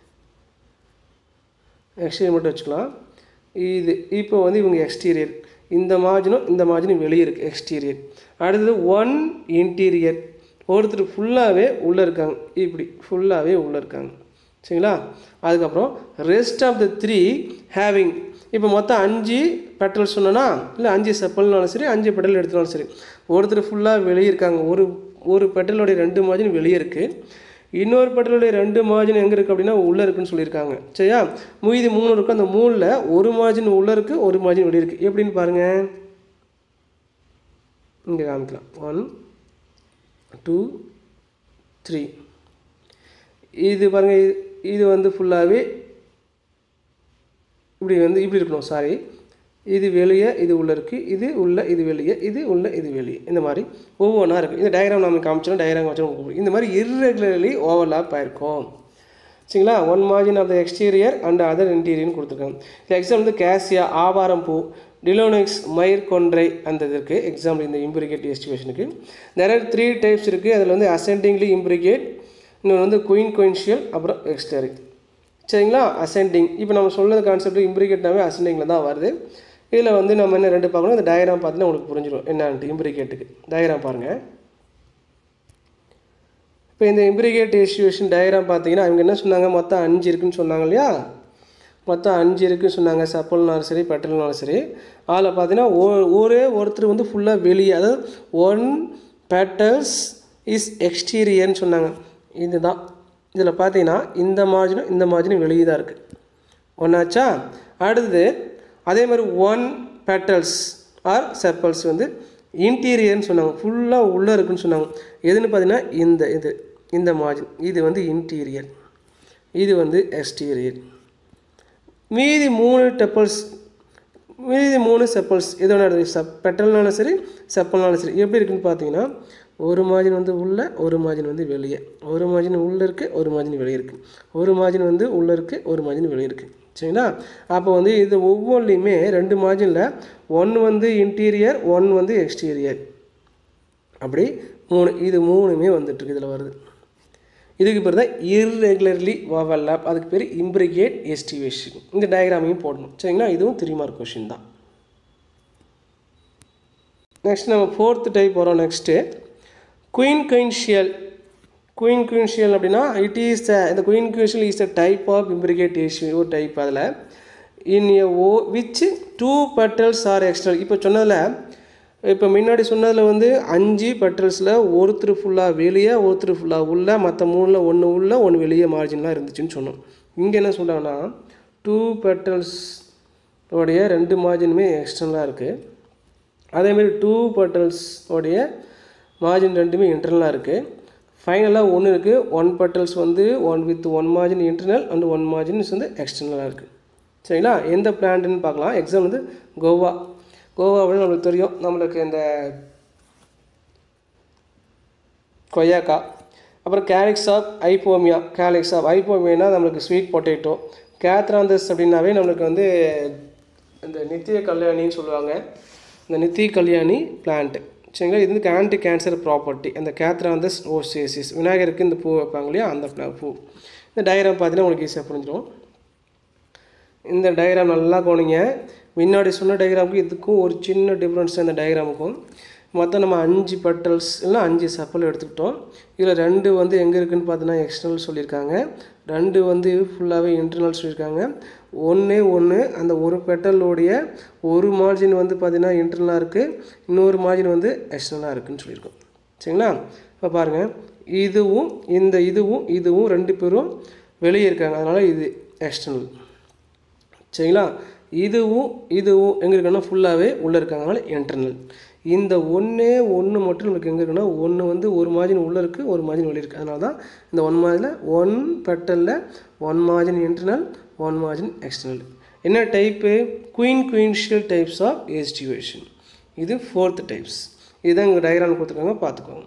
எக்ஸ்டீரியர் மட்டும் வச்சுக்கலாம் இது இப்போ வந்து இவங்க எக்ஸ்டீரியர் இந்த மார்ஜினும் இந்த மார்ஜினும் வெளியே இருக்குது எக்ஸ்டீரியர் அடுத்தது ஒன் இன்டீரியர் ஒருத்தர் ஃபுல்லாகவே உள்ளே இருக்காங்க இப்படி ஃபுல்லாகவே உள்ளே இருக்காங்க சரிங்களா அதுக்கப்புறம் rest of the three having இப்போ மொத்தம் அஞ்சு பெட்ரோல் சொன்னோன்னா இல்லை அஞ்சு செப்பல்னாலும் சரி அஞ்சு பெட்ரோல் எடுத்தாலும் சரி ஒருத்தர் ஃபுல்லாக வெளியே இருக்காங்க ஒரு ஒரு பெட்ரோலுடைய ரெண்டு மார்ஜின் வெளியே இருக்குது இன்னொரு பெட்ரோலுடைய ரெண்டு மார்ஜின் எங்கே இருக்குது அப்படின்னா உள்ளே இருக்குன்னு சொல்லியிருக்காங்க சரியா மீதி மூணு இருக்குது அந்த மூணில் ஒரு மார்ஜின் உள்ளே இருக்குது ஒரு மார்ஜின் வெளியே இருக்குது எப்படின்னு பாருங்கள் இங்கே காமிக்கலாம் ஒன் டூ த்ரீ இது பாருங்கள் இது இது வந்து ஃபுல்லாகவே இப்படி வந்து இப்படி இருக்கணும் சாரி இது வெளியே இது உள்ளே இருக்குது இது உள்ள இது வெளியே இது உள்ள இது வெளியே இந்த மாதிரி ஒவ்வொன்றா இருக்குது இந்த டயக்ராம் நம்ம காமிச்சோம் டயக்ராம் காமிச்சோம் இந்த மாதிரி இர்ரெகுலர்லி ஓவர்லாப் ஆயிருக்கும் சரிங்களா one margin of the exterior and other இன்டீரியர்னு கொடுத்துருக்காங்க இந்த எக்ஸாம் வந்து கேசியா ஆவாரம் பூ டிலோனிக்ஸ் மயிர் கொன்றை அந்த இது இருக்குது எக்ஸாம்பிள் இந்த இம்பிரிகேட் எஸ்டிவேஷனுக்கு நிறைய த்ரீ டைப்ஸ் இருக்குது அதில் வந்து அசெண்டிங்லி இம்பிரிகேட் இன்னொன்று வந்து குயின் குயின்ஷியல் அப்புறம் எக்ஸ்டரிக் சரிங்களா அசெண்டிங் இப்போ நம்ம சொன்னது கான்செப்ட் இம்பிரிகேட்னாவே அசெண்டிங்கில் தான் வருது இதில் வந்து நம்ம என்ன ரெண்டு பார்க்கணும் இந்த டயக்ராம் பார்த்தீங்கன்னா உங்களுக்கு புரிஞ்சிடும் என்னான்ட்டு இம்பிரிகேட்டுக்கு டயக்ராம் பாருங்கள் இப்போ இந்த இம்பிரிகேட் எஸ்டிவேஷன் டயக்ராம் பார்த்தீங்கன்னா அவங்க என்ன சொன்னாங்க மொத்தம் அஞ்சு இருக்குன்னு சொன்னாங்க இல்லையா மொத்தம் அஞ்சு இருக்குன்னு சொன்னாங்க சப்பல்னாலும் சரி பெட்ரோல்னாலும் சரி அதில் பார்த்தீங்கன்னா ஓ ஒரே ஒருத்தர் வந்து ஃபுல்லாக வெளியே அதாவது ஒன் பெட்டல்ஸ் இஸ் எக்ஸ்டீரியர்னு சொன்னாங்க இதுதான் இதில் பார்த்தீங்கன்னா இந்த மார்ஜினும் இந்த மார்ஜினும் வெளியே தான் இருக்குது ஒன்றாச்சா அடுத்தது அதே மாதிரி ஒன் பெட்டல்ஸ் ஆர் செப்பல்ஸ் வந்து இன்டீரியர்னு சொன்னாங்க ஃபுல்லாக உள்ளே இருக்குன்னு சொன்னாங்க எதுன்னு பார்த்தீங்கன்னா இந்த இது இந்த மார்ஜின் இது வந்து இன்டீரியர் இது வந்து எக்ஸ்டீரியர் மீதி மூணு டெப்பல்ஸ் மீதி மூணு செப்பல்ஸ் எது வேணாலும் செப் பெட்டல்னாலும் சரி செப்பல்னாலும் சரி எப்படி இருக்குன்னு பார்த்தீங்கன்னா ஒரு மார்ஜின் வந்து உள்ளே ஒரு மார்ஜின் வந்து வெளியே ஒரு மார்ஜின் உள்ளே இருக்குது ஒரு மார்ஜின் வெளியே இருக்குது ஒரு மார்ஜின் வந்து உள்ளே இருக்குது ஒரு மார்ஜின் வெளியே இருக்குது சரிங்களா அப்போ வந்து இது ஒவ்வொன்றுலையுமே ரெண்டு மார்ஜினில் ஒன்று வந்து இன்டீரியர் ஒன் வந்து எக்ஸ்டீரியர் அப்படி மூணு இது மூணுமே வந்துட்டுருக்கு இதில் வருது இதுக்கு பேர் தான் இர்ரெகுலர்லி ஓவர்லாப் அதுக்கு பேர் இம்ப்ரிகேட் எஸ்டிவேஷன் இந்த டயக்ராமையும் போடணும் சரிங்களா இதுவும் த்ரீ மார்க் கொஷின் தான் நெக்ஸ்ட் நம்ம ஃபோர்த்து டைப் வரோம் நெக்ஸ்ட்டு குயின் குயின்ஷியல் குயின் குயின்ஷியல் அப்படின்னா இட் இஸ் இந்த குயின் quincuncial is a type of imbricate ஒரு டைப் அதில் இன் ஏ ஓ which two petals are extra இப்போ சொன்னதில் இப்போ முன்னாடி சொன்னதில் வந்து அஞ்சு பெட்டல்ஸில் ஒருத்தர் ஃபுல்லாக வெளியே ஒருத்தர் ஃபுல்லாக உள்ள மற்ற மூணில் ஒன்று உள்ள ஒன்று வெளியே மார்ஜின்லாம் இருந்துச்சுன்னு சொன்னோம் இங்கே என்ன சொல்கிறாங்கன்னா டூ பெட்டல்ஸ் உடைய ரெண்டு மார்ஜினுமே எக்ஸ்டர்னலாக இருக்குது அதேமாரி டூ பெட்டல்ஸ் உடைய மார்ஜின் ரெண்டுமே இன்டர்னலாக இருக்குது ஃபைனலாக ஒன்று இருக்குது ஒன் பெட்டல்ஸ் வந்து one with one margin internal and one margins வந்து எக்ஸ்டர்னலாக இருக்குது சரிங்களா எந்த பிளான்ட்டுன்னு பார்க்கலாம் எக்ஸாம் வந்து கோவா கோவா அப்படின்னு நம்மளுக்கு தெரியும் நம்மளுக்கு இந்த கொய்யாக்கா அப்புறம் calyx of ipomoea calyx of ஐப்போமியானா நம்மளுக்கு ஸ்வீட் பொட்டேட்டோ கேத்ராந்தஸ் அப்படின்னாவே நம்மளுக்கு வந்து இந்த நித்திய கல்யாணின்னு சொல்லுவாங்க இந்த நித்திய கல்யாணி பிளான்ட்டு சரிங்களா இது வந்து ஆன்டி கேன்சர் ப்ராப்பர்ட்டி அந்த கேத்ராந்தஸ் ஓசியசிஸ் விநாயகருக்கு இந்த பூ வைப்பாங்க இல்லையா அந்த pla- பூ இந்த டயக்ராம் பார்த்தீங்கன்னா உங்களுக்கு ஈஸியாக புரிஞ்சிடும் இந்த டயக்ராம் நல்லா கவனிங்க முன்னாடி சொன்ன டயக்ராமுக்கு இதுக்கும் ஒரு சின்ன டிஃப்ரென்ஸ் அந்த டயக்ராமுக்கும் மொத்தம் நம்ம அஞ்சு பெட்டல்ஸ் இல்லை அஞ்சு செப்பல் எடுத்துக்கிட்டோம் இதில் ரெண்டு வந்து எங்கே இருக்குன்னு பார்த்தீங்கன்னா எக்ஸ்டர்னல் சொல்லியிருக்காங்க ரெண்டு வந்து ஃபுல்லாகவே இன்டர்னல் சொல்லியிருக்காங்க ஒன்றே ஒன்று அந்த ஒரு பெட்டலோடைய ஒரு மார்ஜின் வந்து பார்த்தீங்கன்னா இன்டர்னலாக இருக்குது இன்னொரு மார்ஜின் வந்து எக்ஸ்டர்னலாக இருக்குன்னு சொல்லியிருக்கோம் சரிங்களா இப்போ பாருங்கள் இதுவும் இந்த இதுவும் இதுவும் ரெண்டு பேரும் வெளியே இருக்காங்க அதனால் இது எக்ஸ்டர்னல் சரிங்களா இதுவும் இதுவும் எங்கே இருக்குன்னா ஃபுல்லாகவே உள்ளே இருக்காங்க அதனால் இன்டர்னல் இந்த ஒன்றே ஒன்று மட்டும் நமக்கு எங்கே இருக்குன்னா ஒன்று வந்து ஒரு மார்ஜின் உள்ளே இருக்குது ஒரு மார்ஜின் வெளியே இருக்குது அதனால தான் இந்த ஒன் மார்ஜினில் ஒன் பெட்டலில் one margin internal one margin external என்ன டைப்பு குயின் குயின்ஷியல் டைப்ஸ் ஆஃப் எஸ்டிவேஷன் இது ஃபோர்த் டைப்ஸ் இதுதான் இங்கே டயக்ராம் கொடுத்துருக்காங்க பார்த்துக்கோங்க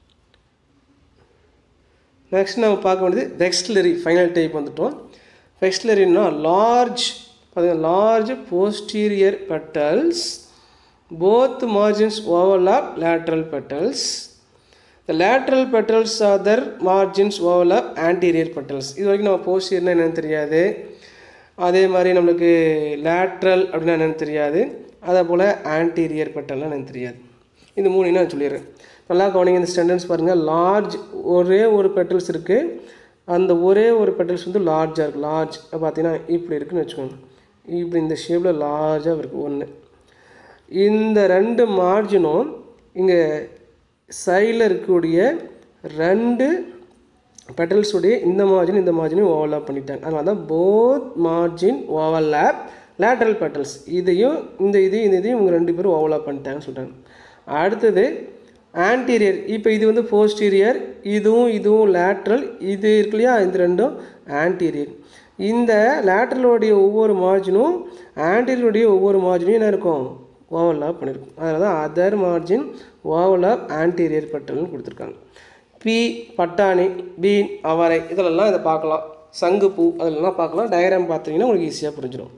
நெக்ஸ்ட் நம்ம பார்க்க வேண்டியது வெக்ஸ்லரி ஃபைனல் டைப் வந்துட்டோம் வெக்ஸ்லரின்னா லார்ஜ் பார்த்தீங்கன்னா large posterior petals both margins overlap lateral petals the lateral petals are their margins overlap anterior petals இது வரைக்கும் நம்ம போஸ்டீரியர்னா என்னன்னு தெரியாது அதே மாதிரி நம்மளுக்கு லேட்ரல் அப்படின்னா என்னன்னு தெரியாது அதே போல் ஆன்டீரியர் பெட்டல்னா என்னன்னு தெரியாது இந்த மூணு நான் சொல்லிடுறேன் நல்லா கவனிங்க இந்த ஸ்டெண்டன்ஸ் பாருங்கள் லார்ஜ் ஒரே ஒரு பெட்டல்ஸ் இருக்குது அந்த ஒரே ஒரு பெட்டல்ஸ் வந்து லார்ஜாக இருக்குது லார்ஜ் பார்த்தீங்கன்னா இப்படி இருக்குன்னு வச்சுக்கோங்க இப்படி இந்த ஷேப்பில் லார்ஜாக இருக்குது ஒன்று இந்த ரெண்டு மார்ஜினும் இங்கே சைடில் இருக்கக்கூடிய ரெண்டு பெட்டல்ஸுடைய இந்த மார்ஜின் இந்த மார்ஜினையும் ஓவர்லாப் பண்ணிட்டாங்க அதனால தான் both margin overlap lateral petals இதையும் இந்த இதையும் இந்த இதையும் இவங்க ரெண்டு பேரும் ஓவர்லாப் பண்ணிட்டாங்கன்னு சொல்கிறாங்க அடுத்தது ஆன்டீரியர் இப்போ இது வந்து போஸ்டீரியர் இதுவும் இதுவும் லேட்ரல் இது இருக்கு இல்லையா இந்த ரெண்டும் ஆன்டீரியர் இந்த லேட்ரலோடைய ஒவ்வொரு மார்ஜினும் ஆன்டீரியருடைய ஒவ்வொரு மார்ஜினும் என்ன இருக்கும் ஓவர்லாப் பண்ணியிருக்கும் அதனால தான் அதர் மார்ஜின் ஓவர்லாப் ஆன்டீரியர் பெட்டல்னு கொடுத்துருக்காங்க பி பட்டாணி பீன் அவரை இதிலெல்லாம் இதை பார்க்கலாம் சங்குப்பூ அதிலெல்லாம் பார்க்கலாம் டயக்ராம் பார்த்தீங்கன்னா உங்களுக்கு ஈஸியாக புரிஞ்சிடும்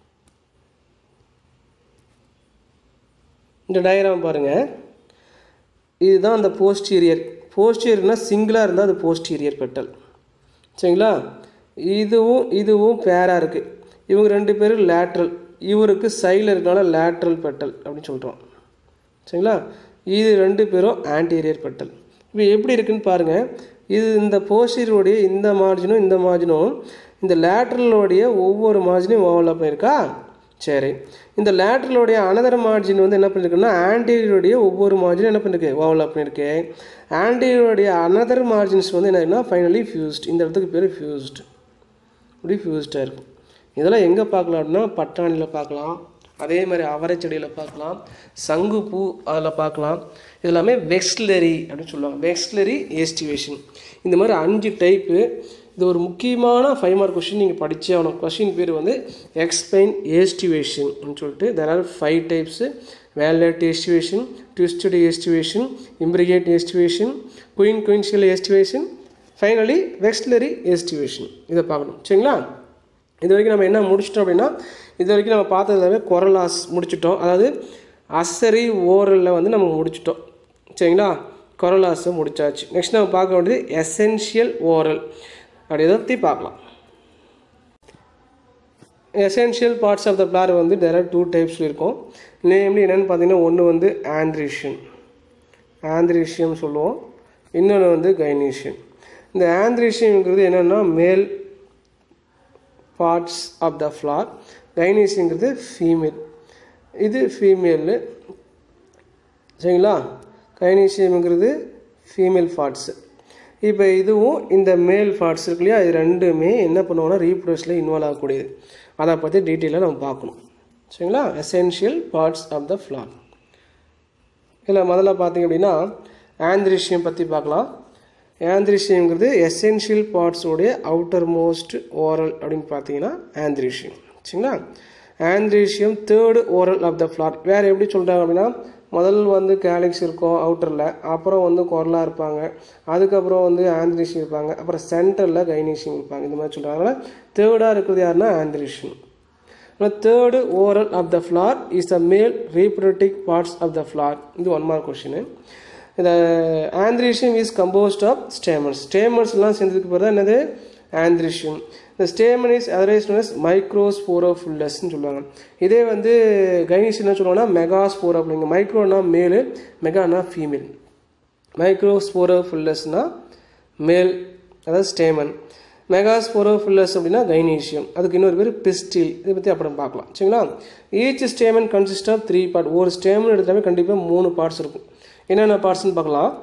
இந்த டயக்ராம் பாருங்கள் இதுதான் அந்த போஸ்டீரியர் போஸ்டீரியர்னா சிங்கிளாக இருந்தால் அது போஸ்டீரியர் பெட்டல் சரிங்களா இதுவும் இதுவும் பேராக இருக்குது இவங்க ரெண்டு பேரும் லேட்ரல் இவருக்கு சைடில் இருக்கனால லேட்ரல் பெட்டல் அப்படின்னு சொல்கிறோம் சரிங்களா இது ரெண்டு பேரும் ஆன்டீரியர் பெட்டல் இப்போ எப்படி இருக்குன்னு பாருங்கள் இது இந்த போஸ்டீரியருடைய இந்த மார்ஜினும் இந்த மார்ஜினும் இந்த லேட்ரலோடைய ஒவ்வொரு மார்ஜினையும் ஓவர்லாப் பண்ணியிருக்கா சரி இந்த லேட்ரலுடைய அனதர் மார்ஜின் வந்து என்ன பண்ணியிருக்குன்னா ஆன்டீரியருடைய ஒவ்வொரு மார்ஜினும் என்ன பண்ணிருக்கு ஓவலப் பண்ணியிருக்கு ஆன்டீரியருடைய அனதர் மார்ஜின்ஸ் வந்து என்னன்னா ஃபைனலி ஃபியூஸ்ட் இந்த இடத்துக்கு பேர் ஃபியூஸ்ட் இப்படி ஃபியூஸ்டாக இருக்கும் இதெல்லாம் எங்கே பார்க்கலாம் அப்படின்னா பட்டாணியில் பார்க்கலாம் அதே மாதிரி அவரை செடியில் பார்க்கலாம் சங்குப்பூ அதில் பார்க்கலாம் இது எல்லாமே வெக்ஸ்லரி அப்படின்னு சொல்லுவாங்க வெக்ஸ்லரி ஏஸ்டிவேஷன் இந்த மாதிரி அஞ்சு டைப்பு இது ஒரு முக்கியமான ஃபைவ் மார்க் கொஷின் நீங்கள் படித்தே ஆகணும் கொஷின் பேர் வந்து எக்ஸ்பிளைன் ஏஸ்டிவேஷன் சொல்லிட்டு there are five types valvate aestivation twisted aestivation imbricate aestivation குயின் quincuncial aestivation finally vexillary aestivation இதை பார்க்கணும் சரிங்களா இது வரைக்கும் நம்ம என்ன முடிச்சிட்டோம் அப்படின்னா இது வரைக்கும் நம்ம பார்த்தது எல்லாமே கொரலாஸ் முடிச்சிட்டோம் அதாவது அசரி ஓரலில் வந்து நம்ம முடிச்சிட்டோம் சரிங்களா கொரலாஸை முடிச்சாச்சு நெக்ஸ்ட் நம்ம பார்க்க வேண்டியது எசென்ஷியல் ஓரல் அப்படி இதை பற்றி பார்க்கலாம் essential parts of the flower வந்து தேர் ஆர் டூ டைப்ஸ் இருக்கும் நேம்லி என்னென்னு பார்த்தீங்கன்னா ஒன்று வந்து ஆந்த்ரிஷியன் ஆந்த்ரிஷியம் சொல்லுவோம் இன்னொன்று வந்து கைனீஷியன் இந்த ஆந்த்ரிஷியம்ங்கிறது என்னென்னா male parts of the flower கைனீஷியங்கிறது ஃபீமேல் இது ஃபீமேலு சரிங்களா கைனீஷியம்ங்கிறது ஃபீமேல் பார்ட்ஸு இப்போ இதுவும் இந்த மேல் பார்ட்ஸ் இருக்கு இல்லையா இது ரெண்டுமே என்ன பண்ணுவோம்னா ரீப்ரொடக்ஷனில் இன்வால்வ் ஆகக்கூடியது அதை பற்றி டீட்டெயிலாக நம்ம பார்க்கணும் சரிங்களா essential parts of the flower இதில் முதல்ல பார்த்தீங்க அப்படின்னா ஆந்திரிஷியம் பற்றி பார்க்கலாம் ஆந்திரிஷியம்ங்கிறது எசென்ஷியல் பார்ட்ஸோடைய அவுட்டர் மோஸ்ட் ஓரல் அப்படின்னு பார்த்தீங்கன்னா ஆந்திரிஷியம் சரிங்களா androecium third whorl of the flower வேறு எப்படி சொல்கிறாங்க அப்படின்னா முதல் வந்து கேலிக்ஸ் இருக்கும் அவுட்டரில் அப்புறம் வந்து கொரலாக இருப்பாங்க அதுக்கப்புறம் வந்து ஆந்திரிஷியம் இருப்பாங்க அப்புறம் சென்டரில் கைனீஷியம் இருப்பாங்க இந்த மாதிரி சொல்கிறாங்க தேர்டாக இருக்கிறது யாருன்னா androecium third whorl of the flower is the male reproductive parts of the flower இது ஒன் மார்க் கொஷின் இந்த androecium is composed of stamens ஸ்டேமன்ஸ்லாம் சேர்ந்ததுக்கு பிறகு என்னது ஆந்திரிஷியம் இந்த stamen is otherwise known as மைக்ரோஸ்போரோஃபுல்லஸ்ன்னு சொல்லுவாங்க இதே வந்து கைனிஸ் என்ன சொல்லுவாங்கன்னா மெகாஸ்போரோ அப்படிங்க மைக்ரோனா மேலு மெகானா ஃபீமேல் மைக்ரோஸ்போரோஃபுல்லஸ்னா மேல் அதாவது ஸ்டேமன் மெகாஸ்போரோஃபுல்லஸ் அப்படின்னா கைனீஷியம் அதுக்கு இன்னொரு பேர் பிஸ்டில் இதை பற்றி அப்புறம் பார்க்கலாம் சரிங்களா each stamen consist of three part ஒரு ஸ்டேமன் எடுத்தாவே கண்டிப்பாக மூணு பார்ட்ஸ் இருக்கும் என்னென்ன பார்ட்ஸ்னு பார்க்கலாம்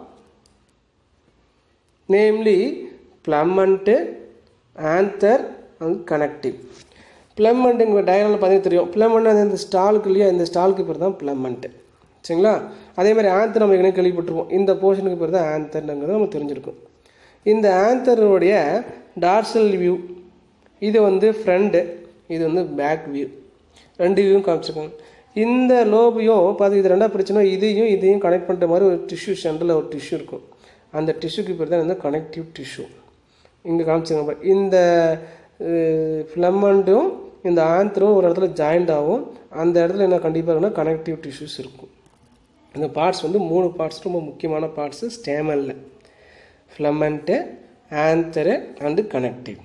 namely filament anther and connective filament இங்கே டயக்ராமில் பார்த்தீங்கன்னா தெரியும் பிளம்மண்ட் அது இந்த ஸ்டாலுக்கு இல்லையா இந்த ஸ்டாலுக்கு பேர் தான் பிளம்மண்ட்டு சரிங்களா அதே மாதிரி ஆந்தர் நம்ம ஏற்கனவே கேள்விப்பட்டிருப்போம் இந்த போர்ஷனுக்கு பேர் தான் ஆந்தர்ங்கிறது நம்ம தெரிஞ்சிருக்கும் இந்த ஆந்தருடைய டார்சல் வியூ இது வந்து ஃப்ரண்ட்டு இது வந்து பேக் வியூ ரெண்டு வியூவும் காமிச்சிருக்காங்க இந்த லோபையும் பார்த்து இது ரெண்டாக பிரிச்சுன்னா இதையும் இதையும் கனெக்ட் பண்ணுற மாதிரி ஒரு டிஷ்யூ சென்டரில் ஒரு டிஷ்யூ இருக்கும் அந்த டிஷ்யூக்கு பேர் தான் வந்து கனெக்டிவ் டிஷ்யூ இங்கே காமிச்சிருங்க பாரு. இந்த ஃப்ளம்மண்டும் இந்த ஆந்தரும் ஒரு இடத்துல ஜாயிண்ட் ஆகும் அந்த இடத்துல என்ன கண்டிப்பாக இருக்குன்னா கனெக்டிவ் டிஷ்யூஸ் இருக்கும் இந்த பார்ட்ஸ் வந்து மூணு பார்ட்ஸ் ரொம்ப முக்கியமான பார்ட்ஸு ஸ்டேமனில் filament anther and connective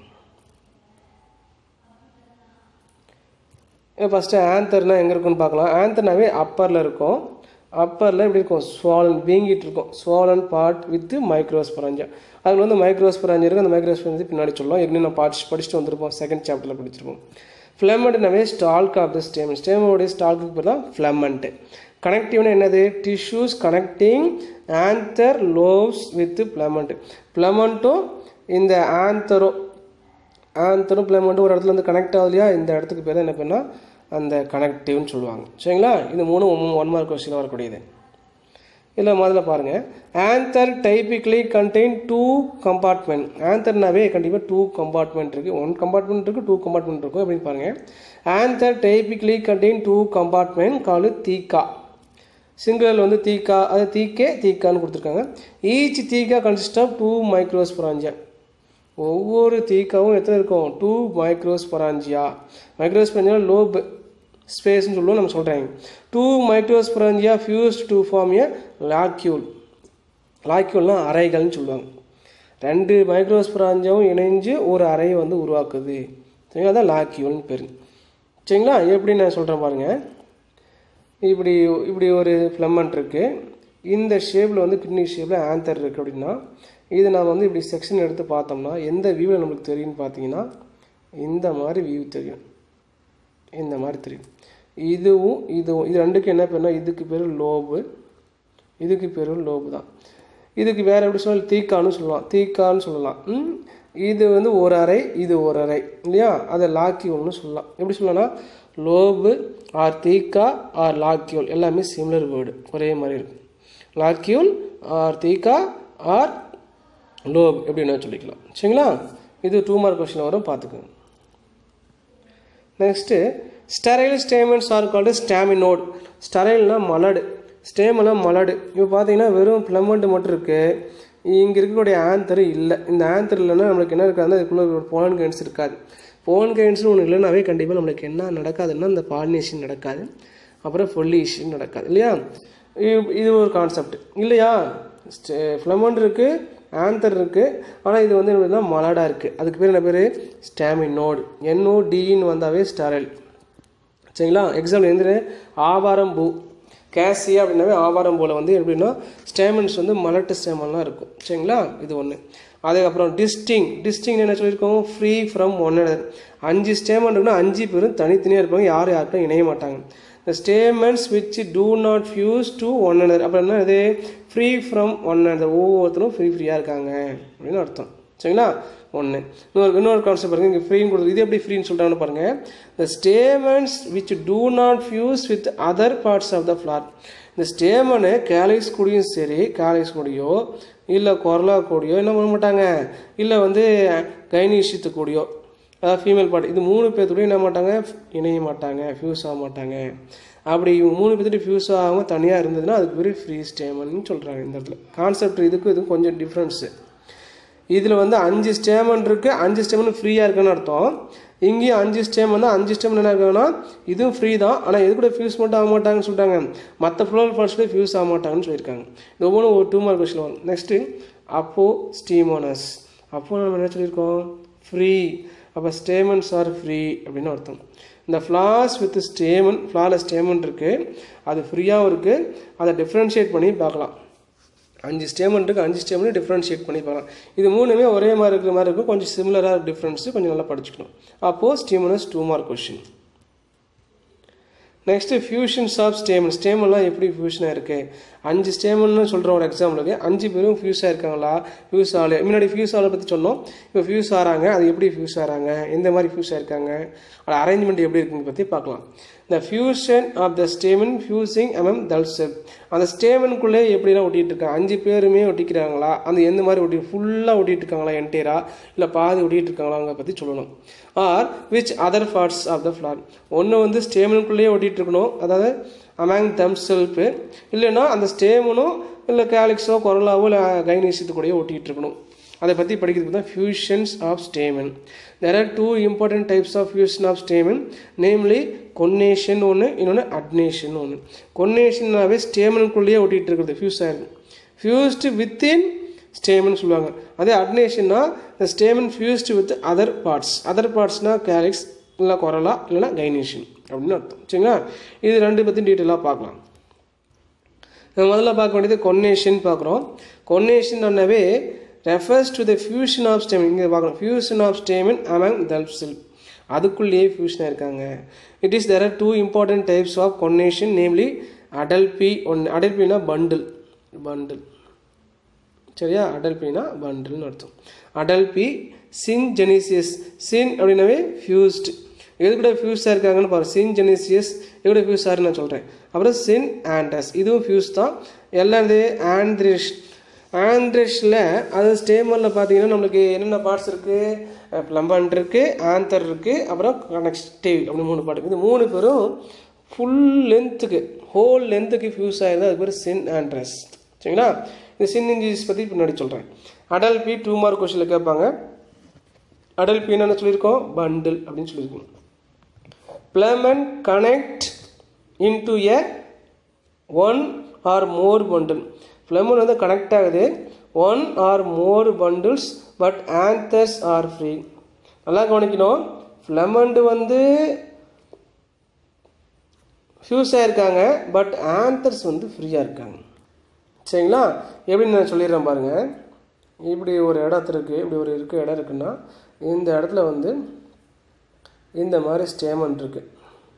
first ஆந்தர்னால் எங்கே இருக்குன்னு பார்க்கலாம் ஆந்தர்னாவே அப்பரில் இருக்கும் அப்பரில் எப்படி இருக்கும் ஸ்வாலன் வீங்கிட்டு இருக்கும் ஸ்வாலன் பார்ட் வித் மைக்ரோஸ்பரஞ்சா அதில் வந்து மைக்ரோஸ்பரஞ்சா இருக்குது அந்த மைக்ரோஸ்பரஞ்சு பின்னாடி சொல்லலாம் ஏற்கனவே நான் பார்ட்ஸ் படிச்சுட்டு வந்திருப்போம் செகண்ட் சாப்டரில் படிச்சிருப்போம் ஃப்ளமெண்ட்னாவே ஸ்டால்க் ஆஃப் த ஸ்டேம் ஸ்டேமோடைய ஸ்டால்க்கு பேர் தான் ஃப்ளமெண்ட்டு கனெக்டிவ்னா என்னது tissues connecting anther lobes with filament பிளமெண்ட்டும் இந்த ஆந்தரும் ஆந்தரும் பிளமெண்ட்டும் ஒரு இடத்துல வந்து கனெக்ட் ஆகுது இல்லையா இந்த இடத்துக்கு பேர் என்ன பண்ணால் அந்த கனெக்டிவ்னு சொல்லுவாங்க சரிங்களா இது மூணு ஒன் மார்க் கொஸ்டின் வரக்கூடியது இதில் முதல்ல பாருங்கள் anther typically contain two compartment ஆந்தர்னாவே கண்டிப்பாக டூ கம்பார்ட்மெண்ட் இருக்குது ஒன் கம்பார்ட்மெண்ட் இருக்குது டூ கம்பார்ட்மெண்ட் இருக்கும் அப்படின்னு பாருங்கள் anther typically contain two compartment call theca single வந்து தீக்கா அது தீக்கே தீக்கான்னு கொடுத்துருக்காங்க each theca consist of two microsporangia ஒவ்வொரு தீக்காவும் எத்தனை இருக்கும் டூ மைக்ரோஸ்பராஞ்சியா மைக்ரோஸ்பராஞ்சியா லோப் ஸ்பேஸ்னு சொல்லுவோம் நம்ம சொல்கிறாங்க two microsporangia fused to form a locule லாக்யூல்னா அறைகள்னு சொல்லுவாங்க ரெண்டு மைக்ரோஸ்பராஞ்சியாவும் இணைஞ்சு ஒரு அறையை வந்து உருவாக்குது சரிங்களா அதான் லாக்யூல்னு பேர் சரிங்களா எப்படி நான் சொல்கிறேன் பாருங்கள் இப்படி இப்படி ஒரு ஃப்ளம்மண்ட் இருக்குது இந்த ஷேப்பில் வந்து கிட்னி ஷேப்பில் ஆந்தர் இருக்குது அப்படின்னா இது நம்ம வந்து இப்படி செக்ஷன் எடுத்து பார்த்தோம்னா எந்த வியூவில் நம்மளுக்கு தெரியும்னு பார்த்தீங்கன்னா இந்த மாதிரி வியூ தெரியும் இந்த மாதிரி தெரியும் இதுவும் இதுவும் இது ரெண்டுக்கு என்ன பேர்னா இதுக்கு பேர் லோபு இதுக்கு பேர் லோபு தான் இதுக்கு வேறு எப்படி சொல்லலாம் தீக்கான்னு சொல்லலாம் தீக்கான்னு சொல்லலாம் ம்? இது வந்து ஒரு அறை இது ஒரு அறை இல்லையா அதை லாக்கியோல்னு சொல்லலாம் எப்படி சொல்லலாம்னா lobe or theca or locule எல்லாமே சிமிலர் வேர்டு ஒரே மாதிரி இருக்கும் locule or theca or lobe எப்படின்னா சொல்லிக்கலாம் சரிங்களா இது டூ மார்க் கொஸ்டின் வரும் பார்த்துக்கோங்க next sterile stamens are called staminode ஸ்டெரைல்னா மலடு ஸ்டேமெல்லாம் மலடு இப்போ பார்த்தீங்கன்னா வெறும் பிளமெண்ட் மட்டும் இருக்குது இங்கே இருக்கக்கூடிய ஆந்தர் இல்லை இந்த ஆந்தர் இல்லைன்னா நம்மளுக்கு என்ன இருக்காதுன்னா இதுக்குள்ளே ஒரு போலன் கைன்ஸ் இருக்காது போலன் கைன்ஸ்னு ஒன்று இல்லைனாவே கண்டிப்பாக நம்மளுக்கு என்ன நடக்காதுன்னா இந்த பாலினேஷன் நடக்காது அப்புறம் ஃபொல்லிஷன் நடக்காது இல்லையா இது- இது ஒரு கான்செப்ட் இல்லையா ஃப்ளமண்ட் இருக்குது ஆந்தர் இருக்குது ஆனால் இது வந்து என்னன்னா மலடாக இருக்குது அதுக்கு பேர் என்ன பேர் ஸ்டாமினோடு என்ஓடின்னு வந்தாவே ஸ்டெரைல் சரிங்களா எக்ஸாம்பிள் எந்த ஆவாரம் பூ கேசியா அப்படின்னாவே ஆவாரம் பூவில் வந்து எப்படின்னா ஸ்டேமன்ஸ் வந்து மலட்டு ஸ்டேமன்லாம் இருக்கும் சரிங்களா இது ஒன்று அதுக்கப்புறம் டிஸ்டிங் டிஸ்டிங் என்ன சொல்லியிருக்கோம் ஃப்ரீ ஃப்ரம் ஒன் another அஞ்சு ஸ்டேமன் இருக்குன்னா அஞ்சு பேரும் தனித்தனியாக இருப்பாங்க யாரும் யாருக்கும் இணைய மாட்டாங்க இந்த stamens which do not fuse to one another அப்புறம் என்ன இது ஃப்ரீ ஃப்ரம் ஒன் another ஒவ்வொருத்தரும் ஃப்ரீ ஃப்ரீயாக இருக்காங்க அப்படின்னு அர்த்தம் சரிங்களா ஒன்று இன்னொரு இன்னொரு கான்செப்ட் பாருங்க இங்கே ஃப்ரீன்னு கொடுத்து இது எப்படி ஃப்ரீன்னு சொல்லிட்டாங்கன்னு பாருங்க the stamens which do not fuse with other parts of the flower இந்த ஸ்டேமனு கேலிக்ஸ் கூடயும் சரி கேலிக்ஸ் கூடயோ இல்லை கொரலா கூடயோ என்ன பண்ண மாட்டாங்க இல்லை வந்து கைனீஷித்து கூடயோ அதாவது ஃபீமேல் பார்ட் இது மூணு பேர்த்துடையும் என்ன மாட்டாங்க இணைய மாட்டாங்க ஃபியூஸ் ஆக மாட்டாங்க அப்படி இவங்க மூணு பேர்த்துட்டு ஃபியூஸ் ஆகாமல் தனியாக இருந்ததுன்னா அதுக்கு பேர் ஃப்ரீ ஸ்டேமன் சொல்கிறாங்க இந்த இடத்துல கான்செப்ட் இதுக்கும் இதுக்கும் கொஞ்சம் டிஃப்ரென்ஸு இதில் வந்து அஞ்சு ஸ்டேமன் இருக்குது அஞ்சு ஸ்டேமன் ஃப்ரீயாக இருக்குன்னு அர்த்தம் இங்கேயும் அஞ்சு ஸ்டேமன் தான் அஞ்சு ஸ்டேமன் என்ன இருக்குன்னா இதுவும் ஃப்ரீ தான் ஆனால் இது கூட ஃபியூஸ் மட்டும் ஆக மாட்டாங்கன்னு சொல்லிட்டாங்க மற்ற ஃப்ளோர் பார்ட்ஸ் கூட ஃபியூஸ் ஆக மாட்டாங்கன்னு சொல்லியிருக்காங்க இது ஒவ்வொன்றும் ஒரு டூ மார்க் கொஸ்டின் வரும் நெக்ஸ்ட்டு அப்போ ஸ்டீமோனஸ் அப்போ நம்ம என்ன சொல்லியிருக்கோம் ஃப்ரீ அப்போ ஸ்டேமன்ஸ் ஆர் ஃப்ரீ அப்படின்னு அர்த்தம் இந்த ஃப்ளாஸ் வித் ஸ்டேமன் ஃப்ளால ஸ்டேமன் இருக்குது அது ஃப்ரீயாகவும் இருக்குது அதை டிஃப்ரென்ஷியேட் பண்ணி பார்க்கலாம் அஞ்சு ஸ்டேமன் இருக்குது அஞ்சு ஸ்டேமன் டிஃப்ரென்ஷியேட் பண்ணி பார்க்கலாம் இது மூணுமே ஒரே மாதிரி இருக்கிற மாதிரி இருக்கும் கொஞ்சம் சிமிலராக டிஃப்ரென்ஸு கொஞ்சம் நல்லா படிச்சுக்கணும் அப்போது stamens two mark question next fusions of stamen ஸ்டேமெல்லாம் எப்படி ஃபியூஷனாக இருக்குது அஞ்சு ஸ்டேமன்னு சொல்கிற ஒரு எக்ஸாம்பிளுக்கு அஞ்சு பேரும் ஃபியூஸ் ஆயிருக்காங்களா ஃபியூஸ் ஆகல முன்னாடி ஃபியூஸ் ஆகலை பற்றி சொன்னோம் இப்போ ஃபியூஸ் ஆகிறாங்க அது எப்படி ஃபியூஸ் ஆகிறாங்க எந்த மாதிரி ஃபியூஸ் ஆயிருக்காங்க அது அரேஞ்ச்மெண்ட் எப்படி இருக்குன்னு பற்றி பார்க்கலாம் இந்த fusion of the stamen fusing among தல்செப் அந்த ஸ்டேமனுக்குள்ளே எப்படிலாம் ஒட்டிட்டு இருக்காங்க அஞ்சு பேருமே ஒட்டிக்கிறாங்களா அந்த எந்த மாதிரி ஒட்டி ஃபுல்லாக ஒட்டிட்டு இருக்காங்களா என்டேரா இல்லை பாதி ஒட்டிட்டு இருக்காங்களாங்க பற்றி சொல்லணும் are which other parts of the flower ஒன்று வந்து ஸ்டேமனுக்குள்ளேயே ஒட்டிட்டு இருக்கணும் அதாவது அமேங் தம் செல்ஃபு இல்லைன்னா அந்த ஸ்டேமனும் இல்லை கேலிக்ஸோ கொரலாவோ இல்லை கைனீசியத்து கூடயோ ஒட்டிட்டு இருக்கணும் அதை பற்றி படிக்கிறது தான் fusions of stamen there are two important types of fusion of stamen namely connation ஒன்று இன்னொன்று அட்னேஷன் ஒன்று கொன்னேஷன்னாவே ஸ்டேமனுக்குள்ளேயே ஒட்டிகிட்டு இருக்கிறது ஃபியூஸ் ஆயிருக்கு ஃபியூஸ்டு வித்தின் ஸ்டேமன் சொல்லுவாங்க அதே அட்னேஷன்னா இந்த stamen fused with other parts other பார்ட்ஸ்னால் கேலிக்ஸ் இல்லை கொரலா இல்லைன்னா கைனேஷன் அப்படின்னு அர்த்தம் சரிங்களா இது ரெண்டு பற்றி டீட்டெயிலாக பார்க்கலாம் நம்ம முதல்ல பார்க்க வேண்டியது கொன்னேஷன் பார்க்குறோம் கொன்னேஷன் ஒன்னவே refers to the fusion of stamen இங்கே பார்க்கணும் fusion of stamen among themselves அதுக்குள்ளேயே ஃபியூஷனாக இருக்காங்க it is there are two important types of connation namely adelphy ஒன்று அடல்பினா பண்டில் பண்டில் சரியா அடல்பினா பண்டில்னு அர்த்தம் அடல்பி சின் ஜெனிசியஸ் சின் அப்படின்னாவே ஃபியூஸ்டு எது கூட ஃபியூஸாக இருக்காங்கன்னு பாருங்க சின் ஜெனிசியஸ் எது கூட ஃபியூஸ் ஆகுன்னு நான் சொல்கிறேன் அப்புறம் சின் ஆண்ட்ரஸ் இதுவும் ஃபியூஸ் தான் எல்லாம் இது ஆண்ட்ரிஷ் ஆண்ட்ரிஷில் அது ஸ்டேமரில் பார்த்தீங்கன்னா நம்மளுக்கு என்னென்ன பார்ட்ஸ் இருக்குது பிளம்பன் இருக்குது ஆந்தர் இருக்குது அப்புறம் கனெக்டிவ் அப்படி மூணு பார்ட் இது மூணு பேரும் ஃபுல் லென்த்துக்கு ஹோல் லென்த்துக்கு ஃபியூஸ் ஆயிருந்தா அது பேர் சின் ஆண்ட்ரஸ் சரிங்களா இந்த சின் இன்ஜிஸ் பற்றி பின்னாடி சொல்கிறேன் அடல் பி டூ மார்க் கொஸ்டினில் கேட்பாங்க அடல் பி என்னென்ன சொல்லியிருக்கோம் பண்டில் அப்படின்னு சொல்லியிருக்கோம் filament connect into a one or more bundle filament வந்து கனெக்ட் ஆகுது one or more bundles but anthers are free நல்லா கவனிக்கணும் ஃப்ளெமண்டு வந்து ஃபியூஸ் ஆயிருக்காங்க பட் ஆன்தர்ஸ் வந்து ஃப்ரீயாக இருக்காங்க சரிங்களா எப்படி நான் சொல்லிடுறேன் பாருங்கள் இப்படி ஒரு இடத்துல இருக்குது இப்படி ஒரு இருக்க இடம் இருக்குன்னா இந்த இடத்துல வந்து இந்த மாதிரி ஸ்டேமன் இருக்குது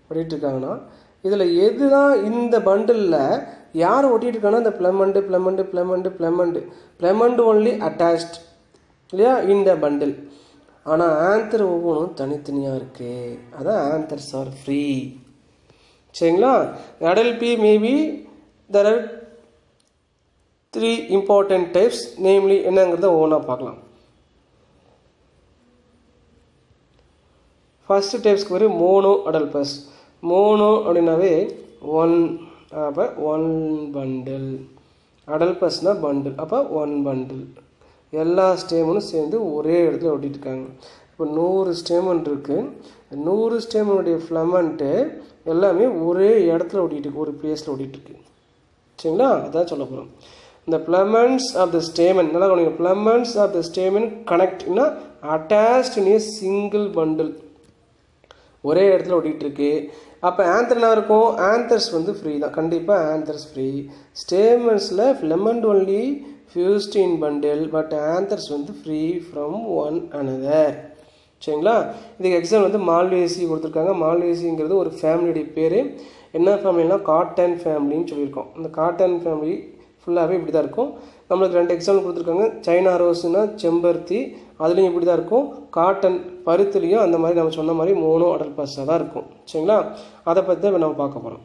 ஒட்டிட்டு இருக்காங்கன்னா இதில் எது தான் இந்த பண்டிலில் யார் ஒட்டிட்டு இருக்காங்கன்னா இந்த பிளமண்டு பிளமண்டு பிளமண்டு பிளமண்டு பிளமண்டு ஒன்லி அட்டாச்ட் இல்லையா இந்த பண்டில் ஆனால் ஆன்சர் ஒவ்வொன்றும் தனித்தனியாக இருக்குது அதான் ஆன்சர்ஸ் ஆர் ஃப்ரீ சரிங்களா adelphy maybe there are three important types namely என்னங்கிறத ஒவ்வொன்றா பார்க்கலாம் ஃபஸ்ட்டு டைப்ஸ்க்கு வரும் மோனோ அடல்பஸ் மோனோ அப்படின்னாவே ஒன் அப்போ ஒன் பண்டில் அடல்பஸ்னால் பண்டில் அப்போ ஒன் பண்டில் எல்லா ஸ்டேமனும் சேர்ந்து ஒரே இடத்துல ஒட்டிட்டு இருக்காங்க இப்போ நூறு ஸ்டேமன் இருக்குது நூறு ஸ்டேமனுடைய ஃப்ளமெண்ட்டு எல்லாமே ஒரே இடத்துல ஒட்டிட்டு இருக்கு ஒரு பிளேஸில் ஒட்டிட்டு இருக்கு சரிங்களா அதான் சொல்ல போகிறோம் இந்த பிளமெண்ட்ஸ் ஆஃப் த ஸ்டேமன் நல்லா கவனிங்க பிளமெண்ட்ஸ் ஆஃப் த ஸ்டேமன் கனெக்ட்னா attached in a single bundle ஒரே இடத்துல ஓடிட்டு இருக்கு அப்போ ஆன்சர் என்ன இருக்கும் ஆன்சர்ஸ் வந்து ஃப்ரீ தான் கண்டிப்பாக ஆன்சர்ஸ் ஃப்ரீ ஸ்டேமன்ஸில் filament only fused in bundle but anthers வந்து ஃப்ரீ ஃப்ரம் ஒன் அனதர் சரிங்களா இதுக்கு எக்ஸாம் வந்து மால்வேசி கொடுத்துருக்காங்க மால்வேசிங்கிறது ஒரு ஃபேமிலியுடைய பேர் என்ன ஃபேமிலினா காட்டன் ஃபேமிலின்னு சொல்லியிருக்கோம் இந்த காட்டன் ஃபேமிலி ஃபுல்லாகவே இப்படி தான் இருக்கும் நம்மளுக்கு ரெண்டு எக்ஸாம்பிள் கொடுத்துருக்காங்க சைனா ரோஸ்னா செம்பருத்தி அதுலேயும் இப்படி தான் இருக்கும் காட்டன் பருத்துலேயும் அந்த மாதிரி நம்ம சொன்ன மாதிரி மூணு அடல் பாஸாக தான் இருக்கும் சரிங்களா அதை பற்றி தான் நம்ம பார்க்க போகிறோம்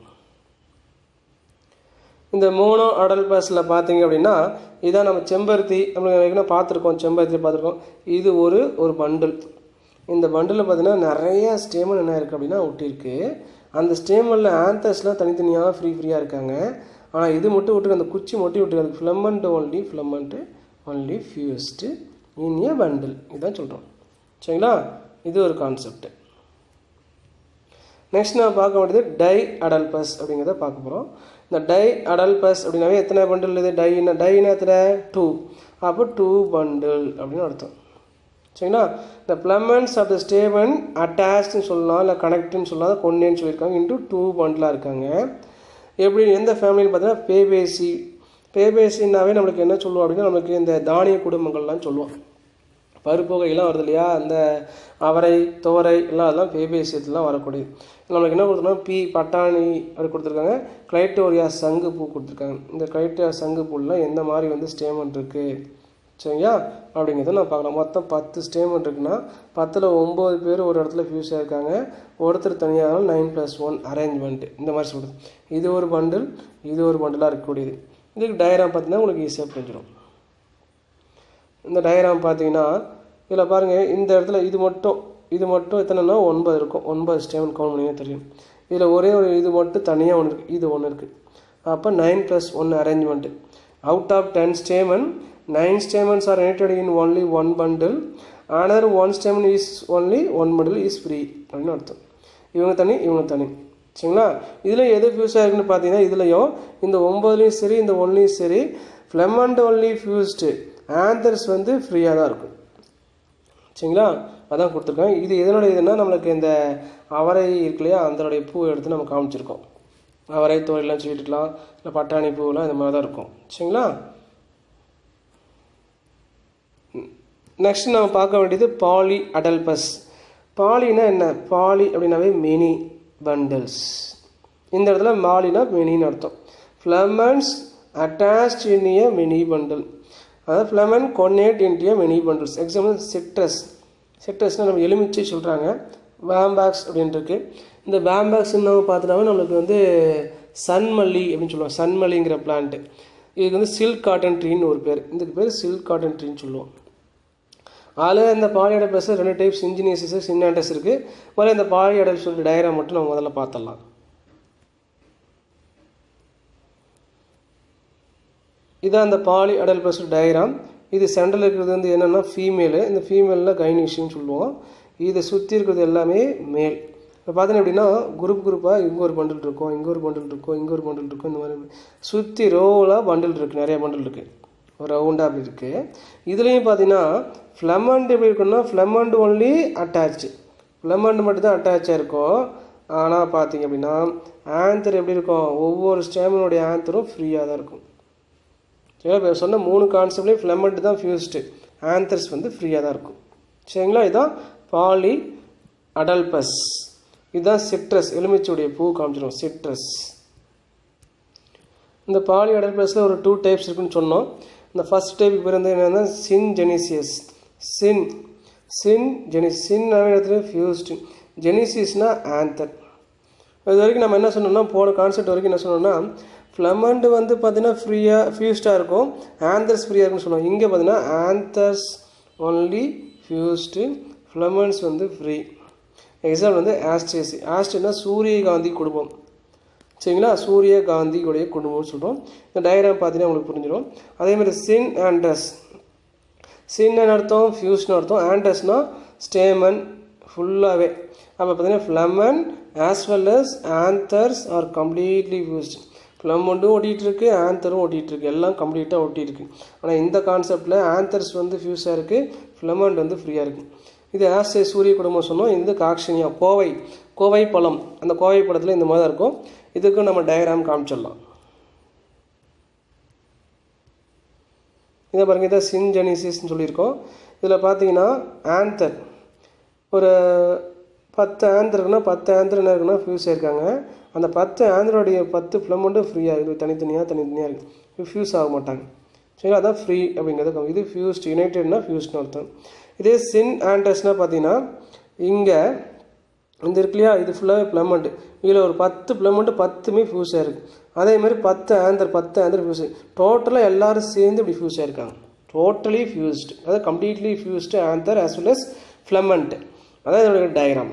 இந்த மோனோ அடல் பாஸில் பார்த்தீங்க அப்படின்னா இதான் நம்ம செம்பருத்தி நம்மளுக்கு ஏற்கனவே பார்த்துருக்கோம் செம்பருத்தி பார்த்துருக்கோம் இது ஒரு ஒரு பண்டில் இந்த பண்டிலில் பார்த்தீங்கன்னா நிறைய ஸ்டேமன் என்ன இருக்குது அப்படின்னா ஒட்டியிருக்கு அந்த ஸ்டேமனில் ஆந்தர்ஸ்லாம் தனித்தனியாக ஃப்ரீ ஃப்ரீயாக இருக்காங்க ஆனால் இது மட்டும் விட்டுருக்கு அந்த குச்சி மட்டும் விட்டுருக்கு filament only filament only fused in a bundle இதுதான் சொல்கிறோம் சரிங்களா இது ஒரு கான்செப்ட் நெக்ஸ்ட் நான் பார்க்க வேண்டியது டை அடல்பஸ் அப்படிங்கிறத பார்க்க போகிறோம் இந்த டை அடல்பஸ் அப்படின்னாவே எத்தனை பண்டில் இது டைனா டைனா எத்தனை டூ அப்போ டூ பண்டில் அப்படின்னு அர்த்தம் சரிங்களா இந்த பிளமெண்ட்ஸ் ஆஃப் த ஸ்டேவன் அட்டாச்ட்னு சொல்லலாம் இல்லை கனெக்ட்னு சொல்லலாம் கொன்னேன்னு சொல்லியிருக்காங்க இன்ட்டு டூ பண்டிலாக இருக்காங்க எப்படி எந்த ஃபேமிலின்னு பார்த்தீங்கன்னா பேபேசி பேபேசின்னாவே நம்மளுக்கு என்ன சொல்லுவோம் அப்படின்னா நம்மளுக்கு இந்த தானிய குடும்பங்கள்லாம் சொல்லுவோம் பருப்பு வகையெல்லாம் வருது இல்லையா அந்த அவரை துவரை எல்லாம் அதெல்லாம் பேபேசியத்துலாம் வரக்கூடியது நம்மளுக்கு என்ன கொடுத்துருக்கோம் பி பட்டாணி அப்படி கொடுத்துருக்காங்க கிளைட்டோரியா சங்கு பூ கொடுத்துருக்காங்க இந்த கிளைட்டோரியா சங்கு பூலாம் எந்த மாதிரி வந்து ஸ்டேமெண்ட் இருக்குது சரியா அப்படிங்கிறத நான் பார்க்கலாம் மொத்தம் பத்து ஸ்டேமெண்ட் இருக்குன்னா பத்தில் ஒம்பது பேர் ஒரு இடத்துல ஃபியூஸ் ஆயிருக்காங்க ஒருத்தர் தனியாக நைன் ப்ளஸ் ஒன் அரேஞ்ச்மெண்ட் இந்த மாதிரி சொல்கிறது இது ஒரு பண்டில் இது ஒரு பண்டிலாக இருக்கக்கூடியது இதுக்கு டயராம் பார்த்தீங்கன்னா உங்களுக்கு ஈஸியாக புரிஞ்சிடும் இந்த டயராம் பார்த்தீங்கன்னா இதில் பாருங்கள் இந்த இடத்துல இது மட்டும் இது மட்டும் எத்தனைனா ஒன்பது இருக்கும் ஒன்பது ஸ்டேமன் கவுண்ட் பண்ணியே தெரியும் இதில் ஒரே ஒரு இது மட்டும் தனியாக ஒன்று இருக்குது இது ஒன்று இருக்குது அப்போ nine plus one arrangement out of ten stamen nine stamens are related in only one bundle another one stamen is only one bundle is free அப்படின்னு அர்த்தம் இவங்க தனி இவங்க தனி சரிங்களா இதில் எது ஃபியூஸ் ஆகிருக்குன்னு பார்த்தீங்கன்னா இதுலையும் இந்த ஒம்பதுலேயும் சரி இந்த ஒன்லேயும் சரி ஃப்ளெமண்ட் ஒன்லி ஃபியூஸ்டு ஆந்தர்ஸ் வந்து ஃப்ரீயாக தான் இருக்கும் சரிங்களா அதான் கொடுத்துருக்காங்க இது எதனோட இதுன்னா நம்மளுக்கு இந்த அவரை இருக்கு இல்லையா அதனுடைய பூ எடுத்து நம்ம காமிச்சிருக்கோம் அவரை தோரெல்லாம் சொல்லிட்டுலாம் இல்லை பட்டாணி பூவெல்லாம் இந்த மாதிரி தான் இருக்கும் சரிங்களா நெக்ஸ்ட் நம்ம பார்க்க வேண்டியது பாலி அடல்பஸ் பாலினா என்ன பாலி அப்படின்னாவே மெனி பண்டல்ஸ் இந்த இடத்துல மாலினா மெனின்னு அர்த்தம் filaments attached in a many bundle அதாவது filament connate into many bundles example citrus சிட்ரஸ்னால் நம்ம எலுமிச்சை சொல்கிறாங்க பேம்பாக்ஸ் அப்படின்ட்டு இருக்கு இந்த பேம்பாக்ஸ்ன்னு நம்ம பார்த்தோம்னா நம்மளுக்கு வந்து சன்மல்லி அப்படின்னு சொல்லுவோம் சன்மல்லிங்கிற பிளான்ட்டு இதுக்கு வந்து சில்க் காட்டன் ட்ரீன்னு ஒரு பேர் இதுக்கு பேர் சில்க் காட்டன் ட்ரீன்னு சொல்லுவோம் அதில் இந்த பாலியடல் ப்ளஸ் ரெண்டு டைப்ஸ் இன்ஜினியர்ஸஸ் சின்னாண்டஸ் இருக்குது முதல்ல இந்த பாலியடல் சொல்லிட்டு டயக்ராம் மட்டும் நம்ம முதல்ல பார்த்துடலாம் இதான் அந்த பாலி அடல் ப்ளஸ் டயக்ராம் இது சென்டரில் இருக்கிறது வந்து என்னென்னா ஃபீமேலு இந்த ஃபீமேலில் கைனிஷின்னு சொல்லுவோம் இதை சுற்றி இருக்கிறது எல்லாமே மேல் இப்போ பார்த்தீங்கன்னா எப்படின்னா குரூப் குரூப்பாக இங்கே ஒரு பண்டில் இருக்கும் இங்கே ஒரு பண்டில் இருக்கும் இங்கே ஒரு பண்டில் இருக்கும் இந்த மாதிரி சுற்றி ரோலாக பண்டில் இருக்குது நிறைய பண்டில் இருக்குது ஒரு ரவுண்டாக அப்படி இருக்குது இதுலேயும் பார்த்தீங்கன்னா ஃப்ளமண்ட் எப்படி இருக்குன்னா ஃப்ளமண்ட் ஒன்லி அட்டாச்சு ஃப்ளமண்ட் மட்டும் தான் அட்டாச்சாக இருக்கும் ஆனால் பார்த்தீங்க அப்படின்னா ஆன்சர் எப்படி இருக்கும் ஒவ்வொரு ஸ்டேமினுடைய ஆன்சரும் ஃப்ரீயாக தான் இருக்கும் சரிங்களா இப்போ சொன்ன மூணு கான்செப்ட்லேயும் ஃப்ளமெண்ட் தான் ஃபியூஸ்டு ஆன்சர்ஸ் வந்து ஃப்ரீயாக தான் இருக்கும் சரிங்களா இதுதான் பாலி அடல்பஸ் இதுதான் சிட்ரஸ் எலுமிச்சையுடைய பூ காமிச்சிடும் சிட்ரஸ் இந்த பாலி அடல்பஸில் ஒரு டூ டைப்ஸ் இருக்குன்னு சொன்னோம் இந்த ஃபர்ஸ்ட் டைப் பேர் வந்து என்னன்னா சின் ஜெனிசியஸ் சின் சின் ஜெனிஸ் சின் இடத்துல ஃபியூஸ்டு ஜெனிசிஸ்னா ஆந்தர் இது வரைக்கும் நம்ம என்ன சொன்னோம்னா போன கான்செப்ட் வரைக்கும் என்ன சொன்னோம்னா ஃப்ளமண்ட் வந்து பார்த்தீங்கன்னா ஃப்ரீயாக ஃபியூஸ்டாக இருக்கும் ஆந்தர்ஸ் ஃப்ரீயாக இருக்குன்னு சொல்லுவோம் இங்கே பார்த்தீங்கன்னா ஆந்தர்ஸ் ஒன்லி ஃபியூஸ்டு ஃப்ளமண்ட்ஸ் வந்து ஃப்ரீ எக்ஸாம்பிள் வந்து ஆஸ்ட்ரேசி ஆஸ்ட்ரேனா சூரியகாந்தி குடும்பம் சரிங்களா சூரிய காந்தியுடைய குடும்பம்னு சொல்கிறோம் இந்த டயக்ராம் பார்த்தீங்கன்னா உங்களுக்கு புரிஞ்சிடும் அதே மாதிரி சின் ஆண்ட்ரஸ் சின் அர்த்தம் ஃபியூஸ்னு அர்த்தம் ஆண்ட்ரஸ்னா ஸ்டேமன் ஃபுல்லாகவே அப்போ பார்த்தீங்கன்னா filament as well as anthers are completely fused ஃப்ளமண்டும் ஓட்டிகிட்டு இருக்கு ஆந்தரும் ஓட்டிகிட்டு இருக்கு எல்லாம் கம்ப்ளீட்டாக ஓட்டிகிட்டு இருக்கு ஆனால் இந்த கான்செப்டில் ஆந்தர்ஸ் வந்து ஃபியூஸாக இருக்குது ஃப்ளமண்ட் வந்து ஃப்ரீயாக இருக்குது இது ஆஸ்டே சூரிய குடும்பம் சொன்னோம் இது காக்ஷனியா கோவை கோவை பழம் அந்த கோவை படத்தில் இந்த மாதிரி தான் இருக்கும் இதுக்கும் நம்ம டயக்ராம் காமிச்சிடலாம் இதை பாருங்க இதை சின்ஜெனிசிஸ்ன்னு சொல்லியிருக்கோம் இதில் பார்த்தீங்கன்னா ஆந்தர் ஒரு பத்து ஆந்தர் இருக்குன்னா பத்து ஆந்தர் என்ன இருக்குன்னா ஃபியூஸ் ஆயிருக்காங்க அந்த பத்து ஆந்தரோடைய பத்து ஃப்ளமெண்ட்டும் ஃப்ரீயாக இருக்குது தனித்தனியாக தனித்தனியாக இருக்குது ஃபியூஸ் ஆக மாட்டாங்க சரிங்களா அதான் ஃப்ரீ அப்படிங்கிறது இது ஃபியூஸ்ட் யுனைடெட்னா ஃபியூஸ்னு அர்த்தம் இதே சின் ஆண்டர்ஸ்னால் பார்த்தீங்கன்னா இங்கே இந்த இருக்கு இல்லையா இது ஃபுல்லாகவே பிளமெண்ட் இதில் ஒரு பத்து பிளமெண்ட் பத்துமே ஃபியூஸ் ஆயிருக்கு அதே மாதிரி பத்து ஆந்தர் பத்து ஆந்தர் ஃபியூஸ் டோட்டலாக எல்லாரும் சேர்ந்து இப்படி ஃபியூஸ் ஆயிருக்காங்க டோட்டலி ஃபியூஸ்டு அதாவது completely fused anther as well as filament அதான் இதோட டயக்ராம்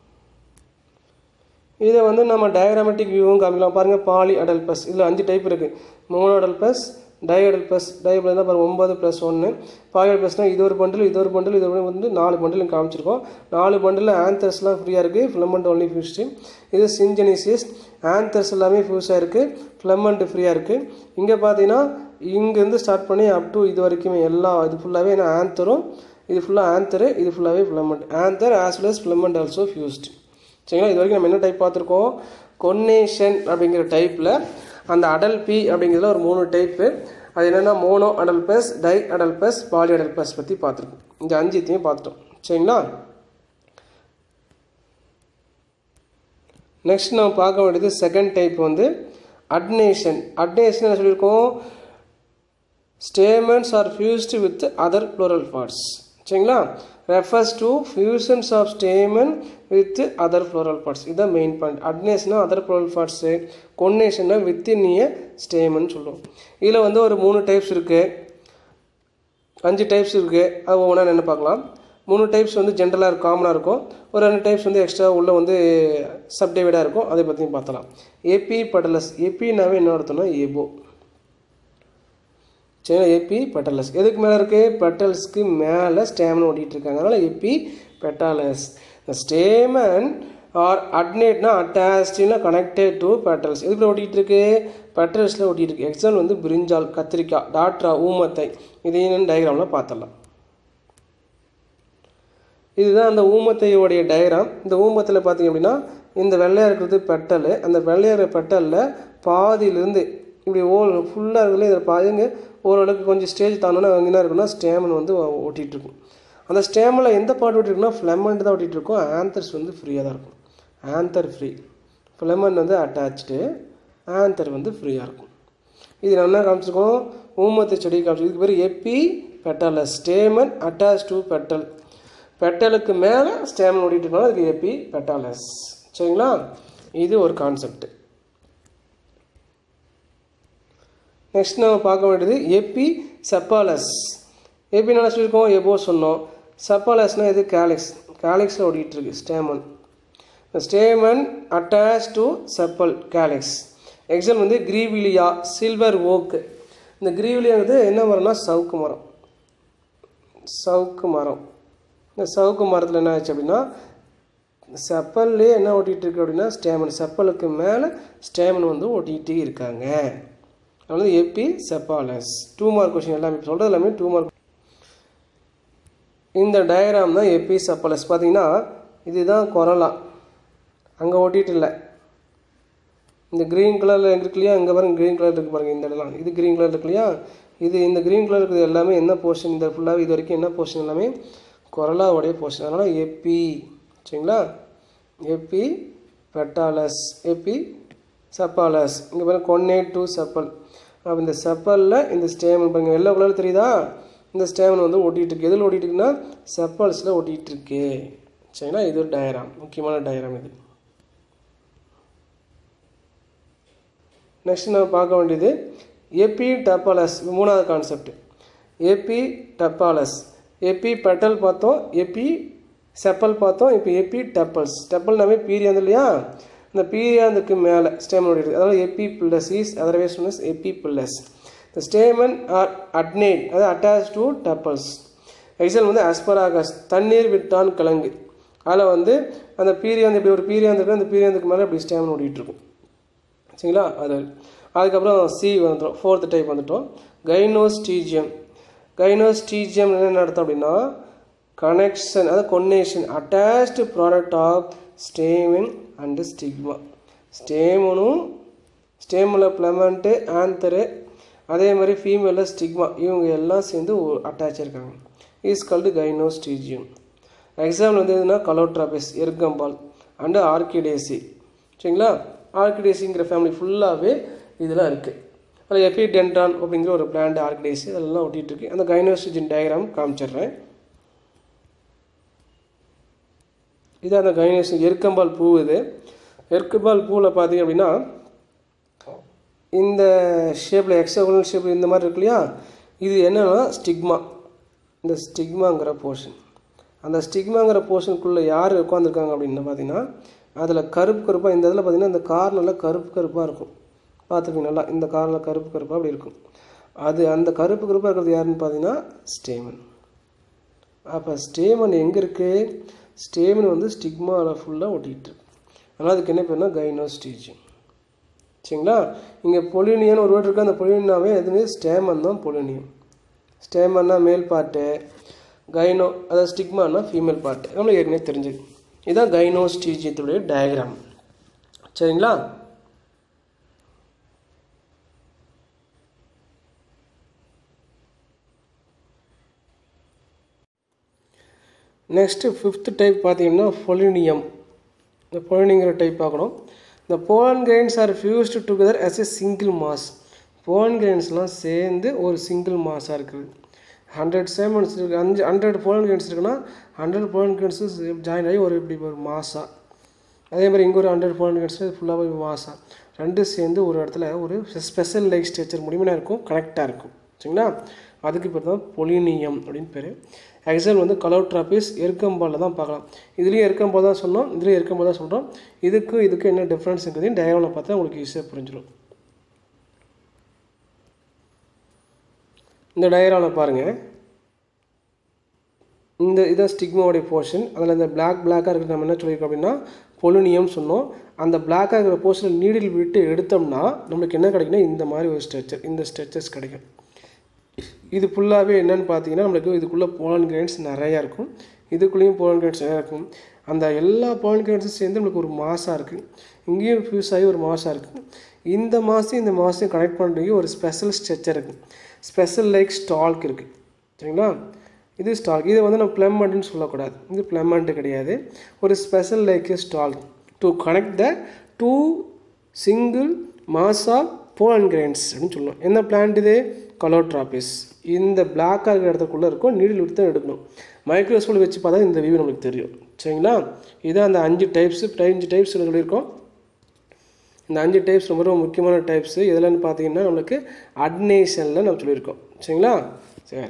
இதை வந்து நம்ம டயக்ராமேட்டிக் வியூவும் காமிக்கலாம் பாருங்கள் பாலி அடல்பஸ் இதில் அஞ்சு டைப் இருக்குது மோனோ அடல்பஸ் டயடல் ப்ளஸ் டயபிள் தான் பாருங்கள் ஒம்பது ப்ளஸ் ஒன்று பாயல் ப்ளஸ்னால் இது ஒரு பண்டில் இது ஒரு பண்டில் இது ஒரு வந்து நாலு பண்டில் காமிச்சிருக்கோம் நாலு பண்டில் ஆந்தர்ஸ்லாம் ஃப்ரீயாக இருக்குது ஃப்ளமெண்ட் ஒன்லி ஃபியூஸ்டு இது சின்ஜெனிசியஸ் ஆந்தர்ஸ் எல்லாமே ஃபியூஸாக இருக்குது ஃப்ளமெண்ட் ஃப்ரீயாக இருக்குது இங்கே பார்த்தீங்கன்னா இங்கேருந்து ஸ்டார்ட் பண்ணி அப் டு இது வரைக்குமே எல்லா இது ஃபுல்லாகவே என்ன ஆந்தரும் இது ஃபுல்லாக ஆந்தரு இது ஃபுல்லாகவே filament anther as well as filament also fused சரிங்களா இது வரைக்கும் நம்ம என்ன டைப் பார்த்துருக்கோம் கொன்னேஷன் அப்படிங்கிற டைப்பில் அந்த அடல் பி அப்படிங்கிறதுல ஒரு மூணு டைப்பு அது என்னென்னா monadelphous diadelphous polyadelphous பற்றி பார்த்துருக்கோம் இந்த அஞ்சுத்தையும் பார்த்துட்டோம் சரிங்களா நெக்ஸ்ட் நம்ம பார்க்க வேண்டியது செகண்ட் டைப் வந்து அட்னேஷன் அட்னேஷன் என்ன சொல்லியிருக்கோம் statements are fused with other plural parts சரிங்களா refers to fusions of stamen with other floral parts இதுதான் மெயின் பாயிண்ட் அட்னேஸ்னா அதர் ஃப்ளோரல் பார்ட்ஸு கொன்னேஷன்னா வித் இன் ஸ்டேமன் சொல்லுவோம் இதில் வந்து ஒரு மூணு டைப்ஸ் இருக்குது அஞ்சு டைப்ஸ் இருக்குது அது ஒவ்வொன்றா என்ன பார்க்கலாம் மூணு டைப்ஸ் வந்து ஜென்ரலாக இருக்கும் காமனாக இருக்கும் ஒரு ரெண்டு டைப்ஸ் வந்து எக்ஸ்ட்ரா உள்ளே வந்து சப்டிவைடாக இருக்கும் அதை பற்றியும் பார்த்தலாம் ஏபி படலஸ் ஏபின்னாவே என்ன அர்த்தம்னா ஏபோ சரிங்களா ஏபி பெட்டலஸ் எதுக்கு மேலே இருக்குது பெட்டல்ஸ்க்கு மேலே ஸ்டேமன் ஓட்டிகிட்டு இருக்காங்க அதனால் ஏபி பெட்டாலஸ் இந்த ஸ்டேமன் ஆர் அட்னேட்னா அட்டாச்டினா கனெக்டட் டு பெட்டல்ஸ் எதுக்குள்ள ஓட்டிகிட்டு இருக்கு பெட்டல்ஸில் ஓட்டிகிட்டு இருக்கு எக்ஸாம்பிள் வந்து பிரிஞ்சால் கத்திரிக்காய் டாட்ரா ஊமத்தை இது என்னன்னு டயக்ராமில் பார்த்துடலாம் இதுதான் அந்த ஊமத்தையோடைய டயக்ராம் இந்த ஊமத்தில் பார்த்தீங்க அப்படின்னா இந்த வெள்ளையாக இருக்கிறது பெட்டல் அந்த வெள்ளையாக பெட்டலில் பாதியிலேருந்து இப்படி ஓ ஃபுல்லாக இருக்குல்ல இதில் பாருங்க ஓரளவுக்கு கொஞ்சம் ஸ்டேஜ் தானோன்னா என்ன இருக்குன்னா ஸ்டேமன் வந்து ஓட்டிகிட்டு இருக்கும் அந்த ஸ்டேமில் எந்த பாட்டு ஓட்டிருக்குன்னா ஃப்ளெமண்ட் தான் ஓட்டிகிட்டு இருக்கும் ஆந்தர்ஸ் வந்து ஃப்ரீயாக தான் இருக்கும் ஆந்தர் ஃப்ரீ ஃப்ளெமன் வந்து அட்டாச்சு ஆந்தர் வந்து ஃப்ரீயாக இருக்கும் இது நம்ம என்ன காமிச்சிருக்கோம் ஊமத்து செடி காமிச்சிருக்கோம் இதுக்கு பேர் epipetalous stamen attach to petal பெட்டலுக்கு மேலே ஸ்டேமன் ஓட்டிகிட்டு இருக்கோம் அதுக்கு எப்பி பெட்டாலஸ் சரிங்களா இது ஒரு கான்செப்ட் நெக்ஸ்ட் நம்ம பார்க்க வேண்டியது எபி செப்பாலஸ் எபி என்ன சொல்லியிருக்கோம் எபோ சொன்னோம் செப்பாலஸ்னால் இது கேலிக்ஸ் கேலிக்ஸில் ஓடிட்டு இருக்கு stamen stamen attach to sepal calyx example வந்து கிரீவிலியா சில்வர் ஓக்கு இந்த கிரீவிலியாங்கிறது என்ன மரம்னா சவுக்கு மரம் சவுக்கு மரம் இந்த சவுக்கு மரத்தில் என்ன ஆச்சு அப்படின்னா செப்பல்லே என்ன ஓட்டிகிட்டு இருக்கு அப்படின்னா ஸ்டேமன் செப்பலுக்கு மேலே ஸ்டேமன் வந்து ஓட்டிகிட்டே இருக்காங்க அதாவது episepalous two mark question எல்லாமே சொல்கிறது எல்லாமே டூ மார்க் இந்த டயக்ராம் தான் ஏபி செப்பாலஸ் பார்த்தீங்கன்னா இதுதான் கொரலா அங்கே ஓட்டிகிட்டு இல்லை இந்த க்ரீன் கலரில் இருக்கு இல்லையா இங்கே பாருங்க க்ரீன் கலர் இருக்குது பாருங்கள் இந்த இடம்லாம் இது க்ரீன் கலர் இருக்கு இல்லையா இது இந்த க்ரீன் கலர் இருக்குது எல்லாமே என்ன போர்ஷன் இந்த ஃபுல்லாக இது வரைக்கும் என்ன போர்ஷன் எல்லாமே கொரலாவுடைய போர்ஷன் அதனால் ஏபி சரிங்களா ஏபி பெட்டாலஸ் எபி செப்பாலஸ் இங்கே பாருங்க கொன்னேட் டு செப்பல் அப்போ இந்த செப்பலில் இந்த ஸ்டேமன் பாருங்க எல்லோ கலர் தெரியுதா இந்த ஸ்டேமன் வந்து ஒட்டிகிட்டு இருக்கு எதில் ஒட்டிகிட்டு இருக்குன்னா செப்பல்ஸில் ஒட்டிகிட்டு இருக்கு சரிங்களா இது ஒரு டயராம் முக்கியமான டயராம் இது நெக்ஸ்ட் நம்ம பார்க்க வேண்டியது எபி டப்பாலஸ் மூணாவது கான்செப்ட் எபி டப்பாலஸ் எபி பெட்டல் பார்த்தோம் எபி செப்பல் பார்த்தோம் இப்போ எபி டப்பல்ஸ் டப்பல்னாவே பீரியாந்து இல்லையா இந்த பீரியாந்துக்கு மேலே ஸ்டேமன் இருக்குது அதாவது epiphyllous is otherwise one epiphyllous இந்த ஸ்டேமன் ஆர் அட்னேட் அதாவது அட்டாச் டு டப்பல்ஸ் எக்ஸல் வந்து அஸ்பராகஸ் தண்ணீர் விட்டான் கிழங்கு அதில் வந்து அந்த பீரியாந்து இப்படி ஒரு பீரியாந்து இருக்குது அந்த பீரியாந்துக்கு மேலே இப்படி ஸ்டேமன் ஓடிட்டு இருக்கும் சரிங்களா அது அதுக்கப்புறம் சி வந்துடும் ஃபோர்த் டைப் வந்துட்டோம் கைனோஸ்டீஜியம் கைனோஸ்டீஜியம் என்ன அர்த்தம் அப்படின்னா கனெக்ஷன் அதாவது connation attached product of stamen and stigma ஸ்டேமனும் ஸ்டேமில் பிளமெண்ட்டு ஆந்தரு அதே மாதிரி ஃபீமேலில் ஸ்டிக்மா இவங்க எல்லாம் சேர்ந்து அட்டாச் இருக்காங்க இஸ் கல்டு கைனோஸ்டீஜியம் எக்ஸாம்பிள் வந்து எதுனா கலோட்ராபிஸ் எர்கம்பால் அண்டு ஆர்கிடேசி சரிங்களா ஆர்கிடேசிங்கிற ஃபேமிலி ஃபுல்லாகவே இதெல்லாம் இருக்குது அதில் எபிடென்ட்ரான் அப்படிங்கிற ஒரு பிளான்ட் ஆர்கிடேசி அதெல்லாம் ஒட்டிகிட்டு இருக்கு அந்த கைனோஸ்டிஜின் டயக்ராம் காமிச்சிடுறேன் இது அந்த கைனோஸ் எருக்கம்பால் பூ இது எருக்கம்பால் பூவில் பார்த்தீங்க அப்படின்னா இந்த ஷேப்பில் எக்ஸாகுலர் ஷேப் இந்த மாதிரி இருக்கு இல்லையா இது என்னன்னா ஸ்டிக்மா இந்த ஸ்டிக்மாங்கிற போர்ஷன் அந்த ஸ்டிக்மாங்கிற போர்ஷனுக்குள்ளே யார் உட்காந்துருக்காங்க அப்படின்னு பார்த்தீங்கன்னா அதில் கருப்பு கருப்பாக இந்த இதில் பார்த்தீங்கன்னா இந்த கார்னரில் கருப்பு கருப்பாக இருக்கும் பார்த்துருப்பீங்க நல்லா இந்த கார்னில் கருப்பு கருப்பாக அப்படி இருக்கும் அது அந்த கருப்பு கருப்பாக இருக்கிறது யாருன்னு பார்த்தீங்கன்னா ஸ்டேமன் அப்போ ஸ்டேமன் எங்கே இருக்குது ஸ்டேமன் வந்து ஸ்டிக்மாவில் ஃபுல்லாக ஒட்டிகிட்டு இருக்கு ஆனால் அதுக்கு என்ன பேர்னா கைனோஸ்டீஜியம் சரிங்களா இங்கே பொலினியன் ஒரு வேர்டு இருக்குது அந்த பொலினியாவே எதுவுமே ஸ்டேமன் தான் பொலினியம் ஸ்டேமன்னா மேல் பார்ட்டு கைனோ அதாவது ஸ்டிக்மானா ஃபீமேல் பார்ட்டு நம்மளுக்கு ஏற்கனவே தெரிஞ்சது இதுதான் கைனோஸ்டீஜியத்துடைய டயக்ராம் சரிங்களா நெக்ஸ்ட்டு ஃபிஃப்த் டைப் பார்த்தீங்கன்னா பொலினியம் இந்த பொலினிங்கிற டைப் பார்க்கணும் இந்த pollen grains are fused together as a single mass pollen கிரெயின்ஸ்லாம் சேர்ந்து ஒரு சிங்கிள் மாஸாக இருக்குது ஹண்ட்ரட் சேமன்ஸ் இருக்குது அஞ்சு ஹண்ட்ரட் போலன் கிரெயின்ஸ் இருக்குன்னா ஹண்ட்ரட் போலன் கிரெயின்ஸு ஜாயின் ஆகி ஒரு இப்படி ஒரு மாஸாக அதே மாதிரி இங்கே ஒரு ஹண்ட்ரட் போலன் கிரெயின்ஸ் ஃபுல்லாகவே மாஸாக ரெண்டு சேர்ந்து ஒரு இடத்துல ஒரு ஸ்பெஷல் லைக் ஸ்ட்ரக்சர் முடிமையாக இருக்கும் கனெக்டாக இருக்கும் சரிங்களா அதுக்கு பேர் தான் பொலினியம் அப்படின்னு பேர் எக்ஸாம்பிள் வந்து கலோட்ராபிஸ் எருக்கம்பாலில் தான் பார்க்கலாம் இதுலேயும் எருக்கம்பால் தான் சொன்னோம் இதுலேயும் எருக்கம்பால் தான் சொல்கிறோம் இதுக்கும் இதுக்கும் என்ன டிஃப்ரென்ஸ் இருக்குதுன்னு டயக்ராமில் பார்த்தா உங்களுக்கு ஈஸியாக புரிஞ்சிடும் இந்த டயக்ராமில் பாருங்கள் இந்த இதான் ஸ்டிக்மாவோடைய போர்ஷன் அதில் இந்த பிளாக் பிளாக்காக இருக்கிற நம்ம என்ன சொல்லியிருக்கோம் அப்படின்னா பொலுனியம் சொன்னோம் அந்த பிளாக்காக இருக்கிற போர்ஷனில் நீடில் விட்டு எடுத்தோம்னா நம்மளுக்கு என்ன கிடைக்குன்னா இந்த மாதிரி ஒரு ஸ்ட்ரக்சர் இந்த ஸ்ட்ரக்சர்ஸ் கிடைக்கும் இது ஃபுல்லாகவே என்னென்னு பார்த்தீங்கன்னா நம்மளுக்கு இதுக்குள்ளே போலன் கிரைன்ஸ் நிறையா இருக்கும் இதுக்குள்ளேயும் போலன் கிரைன்ஸ் நிறையா இருக்கும் அந்த எல்லா போலன் கிரைன்ஸும் சேர்ந்து நம்மளுக்கு ஒரு மாசாக இருக்குது இங்கேயும் ஃபியூஸ் ஆகி ஒரு மாசாக இருக்குது இந்த மாதம் இந்த மாதம் கனெக்ட் பண்ணுறதுக்கு ஒரு ஸ்பெஷல் ஸ்ட்ரக்சர் இருக்குது ஸ்பெஷல் லைக் ஸ்டால்க் இருக்குது சரிங்களா இது ஸ்டால்க் இதை வந்து நம்ம பிளம்மண்ட்னு சொல்லக்கூடாது இது பிளம்மண்ட் கிடையாது ஒரு special like stalk to connect the two single mass of pollen grains அப்படின்னு சொல்லுவோம் என்ன பிளான்ட் இது கலோட்ராபிஸ் இந்த பிளாக்காக இருக்கிற இடத்துக்குள்ளே இருக்கும் நீடில் விட்டு தான் எடுக்கணும் மைக்ரோஸ்கோப் வச்சு பார்த்தா இந்த வியூ நம்மளுக்கு தெரியும் சரிங்களா இதான் அந்த அஞ்சு டைப்ஸ் அஞ்சு டைப்ஸ் சொல்லியிருக்கோம் இந்த அஞ்சு டைப்ஸ் ரொம்ப ரொம்ப முக்கியமான டைப்ஸு எதுலன்னு பார்த்தீங்கன்னா நம்மளுக்கு அட்னேஷனில் நம்ம சொல்லியிருக்கோம் சரிங்களா சரி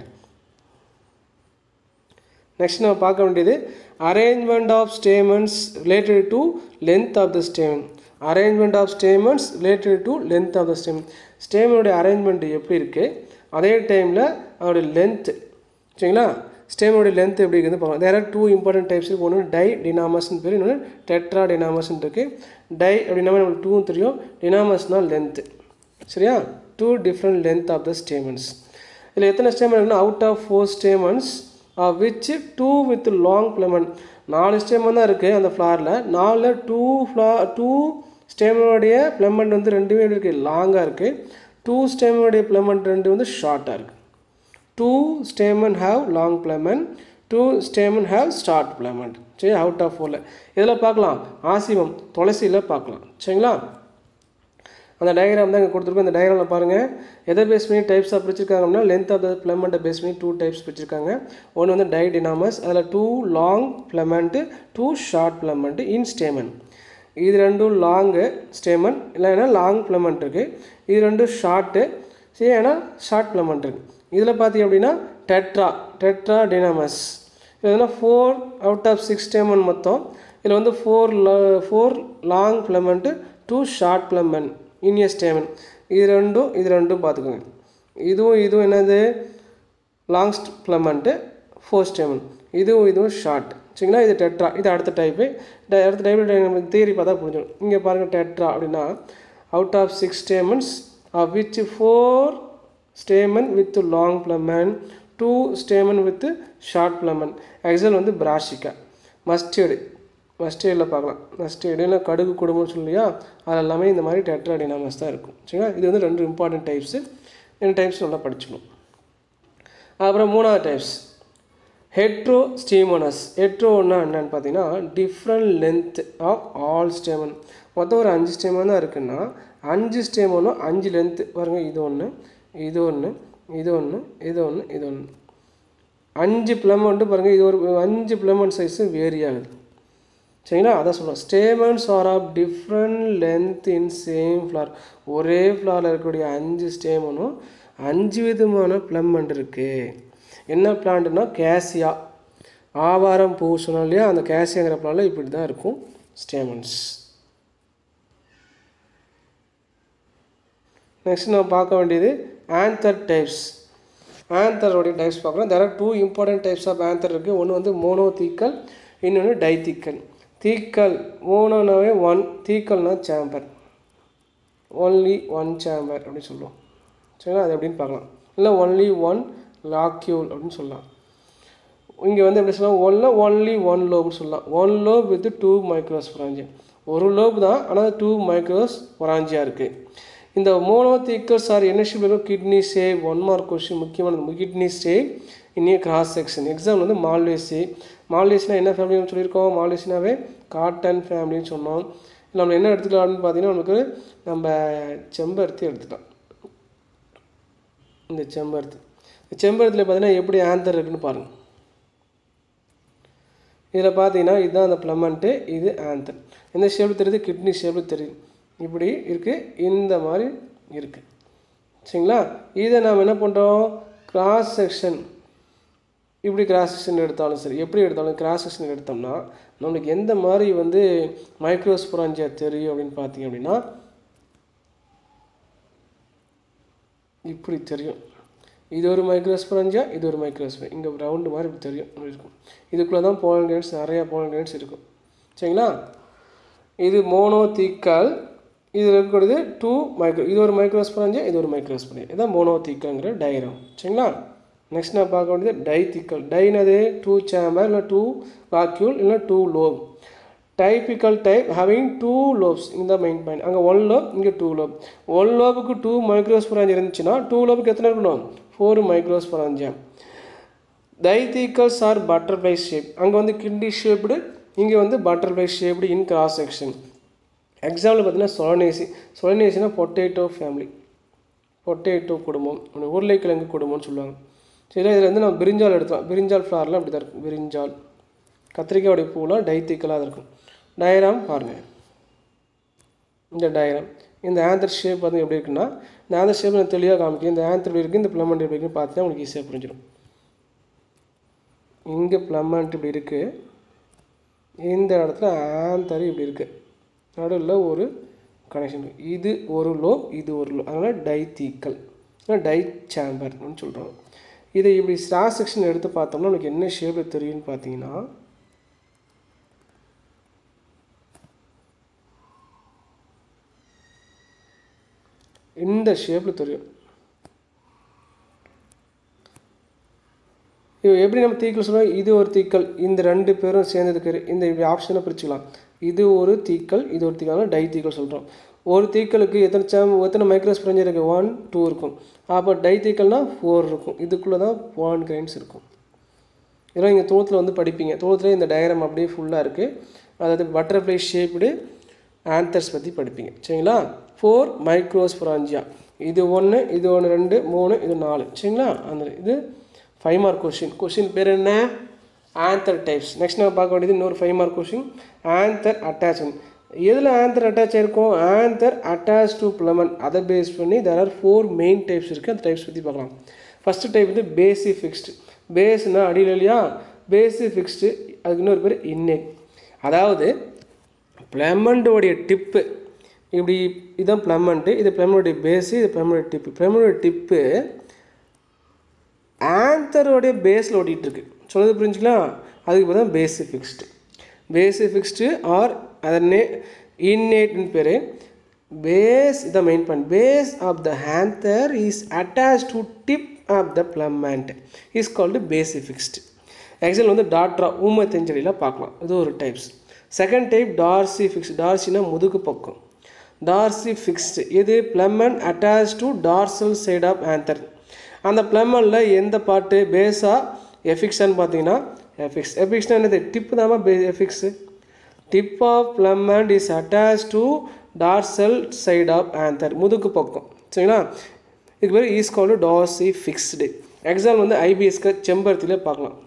நெக்ஸ்ட் நம்ம பார்க்க வேண்டியது arrangement of statements related to length of the stamen arrangement of statements related to length of the stamen ஸ்டேமனுடைய அரேஞ்ச்மெண்ட் எப்படி இருக்குது அதே டைமில் அதோடைய லென்த்து சரிங்களா ஸ்டேமனுடைய லென்த் எப்படி இருக்குது பார்க்கலாம் there are two important types இருக்குது ஒன்று டை டினாமஸ்னு பேர் இன்னொன்று டெட்ரா டினாமஸ்ன்னு இருக்குது டை அப்படின்னா நம்மளுக்கு டூவும் தெரியும் டினாமஸ்னால் லென்த்து சரியா two different length of the stamens இதில் எத்தனை ஸ்டேமன் இருக்குன்னா out of four stamens of which two with long filament நாலு ஸ்டேமன் தான் இருக்குது அந்த ஃப்ளாரில் நாலில் டூ ஃப்ளா டூ ஸ்டேமனுடைய பிளமெண்ட் வந்து ரெண்டுமே இருக்குது லாங்காக இருக்குது டூ ஸ்டேமனுடைய பிளமெண்ட் ரெண்டு வந்து ஷார்ட்டாக இருக்குது two stamen have long filament two stamen have start filament சரி அவுட் ஆஃப் ஃபோரில் இதில் பார்க்கலாம் ஆசிமம் துளசியில் பார்க்கலாம் சரிங்களா அந்த டயக்ராம் தான் இங்கே கொடுத்துருக்கோம் இந்த டயக்ராமில் பாருங்கள் எதை பேஸ் பண்ணி டைப்ஸ் ஆஃப் பிரிச்சிருக்காங்க அப்படின்னா லென்த் ஆஃப் த பிளமெண்ட்டை பேஸ் பண்ணி டூ டைப்ஸ் பிரிச்சிருக்காங்க ஒன்று வந்து டைடினாமஸ் அதில் two long filament two short filament in stamen இது ரெண்டும் லாங்கு ஸ்டேமன் இல்லைன்னா லாங் பிளமெண்ட் இருக்குது இது ரெண்டும் ஷார்ட்டு சரி ஏன்னா ஷார்ட் பிளமெண்ட் இருக்குது இதில் பார்த்தீங்க அப்படின்னா டெட்ரா டெட்ரா டினாமஸ் இது வந்து four out of six stamen மொத்தம் இதில் வந்து four four long filament two short filament இனிய ஸ்டேமன் இது ரெண்டும் இது ரெண்டும் பார்த்துக்கோங்க இதுவும் இதுவும் என்னது லாங் பிளமெண்ட்டு ஃபோர் ஸ்டேமன் இதுவும் இதுவும் ஷார்ட் சரிங்களா இது டெட்ரா இது அடுத்த டைப்பு அடுத்த டைப்பில் நமக்கு தியரி பார்த்தா புரிஞ்சிடும் இங்கே பாருங்கள் டெட்ரா அப்படின்னா out of six stamens of which four stamen with long filament two stamen with short filament எக்ஸல் வந்து பிராஷிக்கா மஸ்டர்டு மஸ்டர்டில் பார்க்கலாம் மஸ்டர்டு இல்லை கடுகு குடும்பம்னு சொல்லியா அது எல்லாமே இந்த மாதிரி டெட்ராடினாமஸ் தான் இருக்கும் சரிங்களா இது வந்து ரெண்டு இம்பார்ட்டன்ட் டைப்ஸு இந்த டைப்ஸ் நல்லா படிச்சுக்கணும் அப்புறம் மூணாவது டைப்ஸ் ஹெட்ரோ ஸ்டீமோனஸ் ஹெட்ரோன்னா என்னன்னு பார்த்தீங்கன்னா different length of all stamen மொத்தம் ஒரு அஞ்சு ஸ்டேமன் தான் இருக்குன்னா அஞ்சு ஸ்டேமனும் அஞ்சு லென்த்து பாருங்கள் இது ஒன்று இது ஒன்று இது ஒன்று இது ஒன்று இது ஒன்று அஞ்சு பிளமெண்ட்டு பாருங்கள் இது ஒரு அஞ்சு பிளமெண்ட் சைஸு வேரி ஆகுது சரிங்களா அதான் சொல்லுவோம் stamens are of different length in same flower ஒரே ஃப்ளாரில் இருக்கக்கூடிய அஞ்சு ஸ்டேமனும் அஞ்சு விதமான பிளமெண்ட் இருக்குது என்ன பிளான்ட்னா கேசியா ஆவாரம் பூ சொன்னோம் இல்லையா அந்த கேசியாங்கிற பிளான்ல இப்படி தான் இருக்கும் ஸ்டேமன்ஸ் நெக்ஸ்ட் நம்ம பார்க்க வேண்டியது ஆன்தர் டைப்ஸ் ஆன்தரோடைய டைப்ஸ் பார்க்குறோம் there are two important types of anther இருக்குது ஒன்று வந்து மோனோ தீக்கல் இன்னொன்று டைத்தீக்கல் தீக்கல் மோனோனாவே ஒன் தீக்கல்னா சேம்பர் ஒன்லி ஒன் சேம்பர் அப்படின்னு சொல்லுவோம் சரிங்களா அது எப்படின்னு பார்க்கலாம் இல்லை ஒன்லி ஒன் லாக்யூல் அப்படின்னு சொல்லலாம் இங்கே வந்து எப்படி சொல்லலாம் ஒன்ல ஒன்லி ஒன் லோப்னு சொல்லலாம் one lobe with two microsporangia ஒரு லோப் தான் ஆனால் டூ மைக்ரோஸ் பொராஞ்சியாக இருக்குது இந்த மோனோதீக்கர்ஸ் ஆர் என்ன ஷேப் இருக்கும் kidney shape one mark question முக்கியமானது கிட்னி ஷேப் இன்னும் கிராஸ் செக்ஷன் எக்ஸாம் வந்து மால்வேசி மால்வேஸ்னால் என்ன ஃபேமிலின்னு சொல்லியிருக்கோம் மால்வேஸ்னாவே காட்டன் ஃபேமிலின்னு சொன்னோம் நம்ம என்ன எடுத்துக்கலாம் அப்படின்னு பார்த்தீங்கன்னா நமக்கு நம்ம செம்பருத்தி எடுத்துக்கலாம் இந்த செம்பருத்தி இந்த செம்பருத்தியில் பார்த்தீங்கன்னா எப்படி ஆந்தர் இருக்குன்னு பாருங்கள் இதில் பார்த்தீங்கன்னா இதுதான் அந்த ப்ளமெண்ட்டு இது ஆந்தர் எந்த ஷேப்பில் தெரியுது கிட்னி ஷேப்பில் தெரியுது இப்படி இருக்குது இந்த மாதிரி இருக்குது சரிங்களா இதை நாம் என்ன பண்ணுறோம் கிராஸ் செக்ஷன் இப்படி கிராஸ் செக்ஷன் எடுத்தாலும் சரி எப்படி எடுத்தாலும் கிராஸ் செக்ஷன் எடுத்தோம்னா நம்மளுக்கு எந்த மாதிரி வந்து மைக்ரோஸ்பொராஞ்சியா தெரியும் அப்படின்னு பார்த்தீங்க அப்படின்னா இப்படி தெரியும் இது ஒரு மைக்ரோஸ்பொராஞ்சியா இது ஒரு மைக்ரோஸ்பொர் இங்கே ரவுண்டு மாதிரி இப்படி தெரியும் இப்படி இருக்கும் இதுக்குள்ளே தான் போலன் கிரேன்ஸ் நிறையா போலன் கிரேன்ஸ் இருக்கும் சரிங்களா இது மோனோ தீக்கால் இது இருக்கக்கூடியது டூ மைக்ரோ இது ஒரு மைக்ரோஸ்பொராஞ்சியா இது ஒரு மைக்ரோஸ்பொராஞ்சியா இதுதான் மோனோ தீக்காங்கிற டயக்ராம் சரிங்களா நெக்ஸ்ட் நான் பார்க்க வேண்டியது டை திக்கல் டைனது டூ சேம்பர் இல்லை டூ வாக்யூல் இல்லை two lobe typical type having two lobes இந்த மெயின் பாயிண்ட் அங்கே ஒன் லோப் இங்கே டூ லோப் ஒன் லோபுக்கு டூ மைக்ரோஸ்பொராஞ்சி இருந்துச்சுன்னா டூ லோபுக்கு எத்தனை இருக்கணும் four microsporangia dithecals are butterfly shape அங்கே வந்து கிண்டி ஷேப்டு இங்கே வந்து butterfly shaped in cross section example பார்த்தீங்கன்னா சொலனேசி சொலனேசினா பொட்டேட்டோ ஃபேமிலி பொட்டேட்டோ குடும்பம் உருளைக்கிழங்கு குடும்பம்னு சொல்லுவாங்க சரி இதில் வந்து நம்ம பிரிஞ்சால் எடுத்தோம் பிரிஞ்சால் ஃப்ளார்லாம் அப்படி தான் இருக்கும் பிரிஞ்சால் கத்திரிக்காயோடைய பூலாம் டைத்திக்கலாக தான் இருக்கும் டயராம் பாருங்கள் இந்த டயராம் இந்த ஆந்தர் ஷேப் வந்து எப்படி இருக்குன்னா இந்த ஆந்தர் ஷேப் நான் தெளிவாக காமிக்கும் இந்த ஆந்தர் எப்படி இருக்குது இந்த பிளமெண்ட் எப்படி இருக்குன்னு பார்த்தீங்கன்னா உங்களுக்கு ஈஸியாக புரிஞ்சிடும் இங்கே பிளமெண்ட் இப்படி இருக்குது இந்த இடத்துல ஆந்தர் இப்படி இருக்குது நடுவில் ஒரு கனெக்ஷன் இது ஒரு லோ இது ஒரு லோ அதனால் டைத்தீக்கல் டை சேம்பர்னு சொல்கிறோம் இதை இப்படி ஸ்டார் செக்ஷன் எடுத்து பார்த்தோம்னா நமக்கு என்ன ஷேப்பில் தெரியும்னு பார்த்தீங்கன்னா இந்த ஷேப்பில் தெரியும் இது எப்படி நம்ம தீக்கல் சொல்லுவோம் இது ஒரு தீக்கல் இந்த ரெண்டு பேரும் சேர்ந்ததுக்கு இந்த ஆப்ஷனை பிரிச்சுக்கலாம் இது ஒரு தீக்கல் இது ஒரு தீக்கல் டை தீக்கல் சொல்கிறோம் ஒரு தீக்கலுக்கு எத்தனை சேம் எத்தனை மைக்ரோஸ் பிரிஞ்சு இருக்குது ஒன் டூ இருக்கும் அப்போ டை தீக்கல்னால் ஃபோர் இருக்கும் இதுக்குள்ளே தான் ஒன் கிரைன்ஸ் இருக்கும் இதெல்லாம் இங்கே தோத்தில் வந்து படிப்பீங்க தோத்தில் இந்த டயக்ராம் அப்படியே ஃபுல்லாக இருக்குது அதாவது பட்டர்ஃப்ளை ஷேப்டு ஆன்தர்ஸ் பற்றி படிப்பீங்க சரிங்களா ஃபோர் மைக்ரோஸ்பொராஞ்சியா இது ஒன்று இது ஒன்று ரெண்டு மூணு இது நாலு சரிங்களா அந்த இது ஃபைவ் மார்க் கொஷின் கொஷின் பேர் என்ன ஆன்தர் டைப்ஸ் நெக்ஸ்ட் நம்ம பார்க்க வேண்டியது இன்னொரு five mark question anther attachment எதில் ஆன்தர் அட்டாச் ஆயிருக்கும் ஆன்தர் அட்டாச் டு பிளமன் அதை பேஸ் பண்ணி there are four main types இருக்குது அந்த டைப்ஸ் பற்றி பார்க்கலாம் ஃபஸ்ட்டு டைப் வந்து பேசி ஃபிக்ஸ்டு பேஸ்னா அடியில் இல்லையா பேசி ஃபிக்ஸ்டு அதுக்கு இன்னொரு பேர் இன்னேட் அதாவது பிளமண்டோடைய டிப்பு இப்படி இதுதான் பிளமண்ட்டு இது பிளமனுடைய பேஸு இது பிளமனுடைய டிப்பு பிளமனுடைய டிப்பு ஆன்தரோடைய பேஸில் ஓட்டிகிட்டு இருக்கு சொல்லுறது புரிஞ்சுக்கலாம் அதுக்கு பேர் தான் base fixed base fixed or அதனே இன்னேட்னு பேர் பேஸ் இதான் main point base of the anther is attach to tip of the filament is called base fixed example வந்து டாட்ரா ஊமை தெஞ்சலியில் பார்க்கலாம் இது ஒரு types second type dorsifixed டார்சினா முதுகு பக்கம் டார்சி ஃபிக்ஸ்டு இது filament attach to dorsal side of anther அந்த பிளமனில் எந்த பாட்டு பேஸாக எஃபிக்ஸான்னு பார்த்தீங்கன்னா எஃபிக்ஸ் எஃபிக்ஸ்னா என்னது டிப்பு தாமா பே எஃபிக்ஸு tip of filament is attach to dorsal side of anther முதுகு பக்கம் சரிங்களா இதுக்கு பேர் is called dorsifixed exam வந்து ஐபிஎஸ்க்கு செம்பருத்திலே பார்க்கலாம்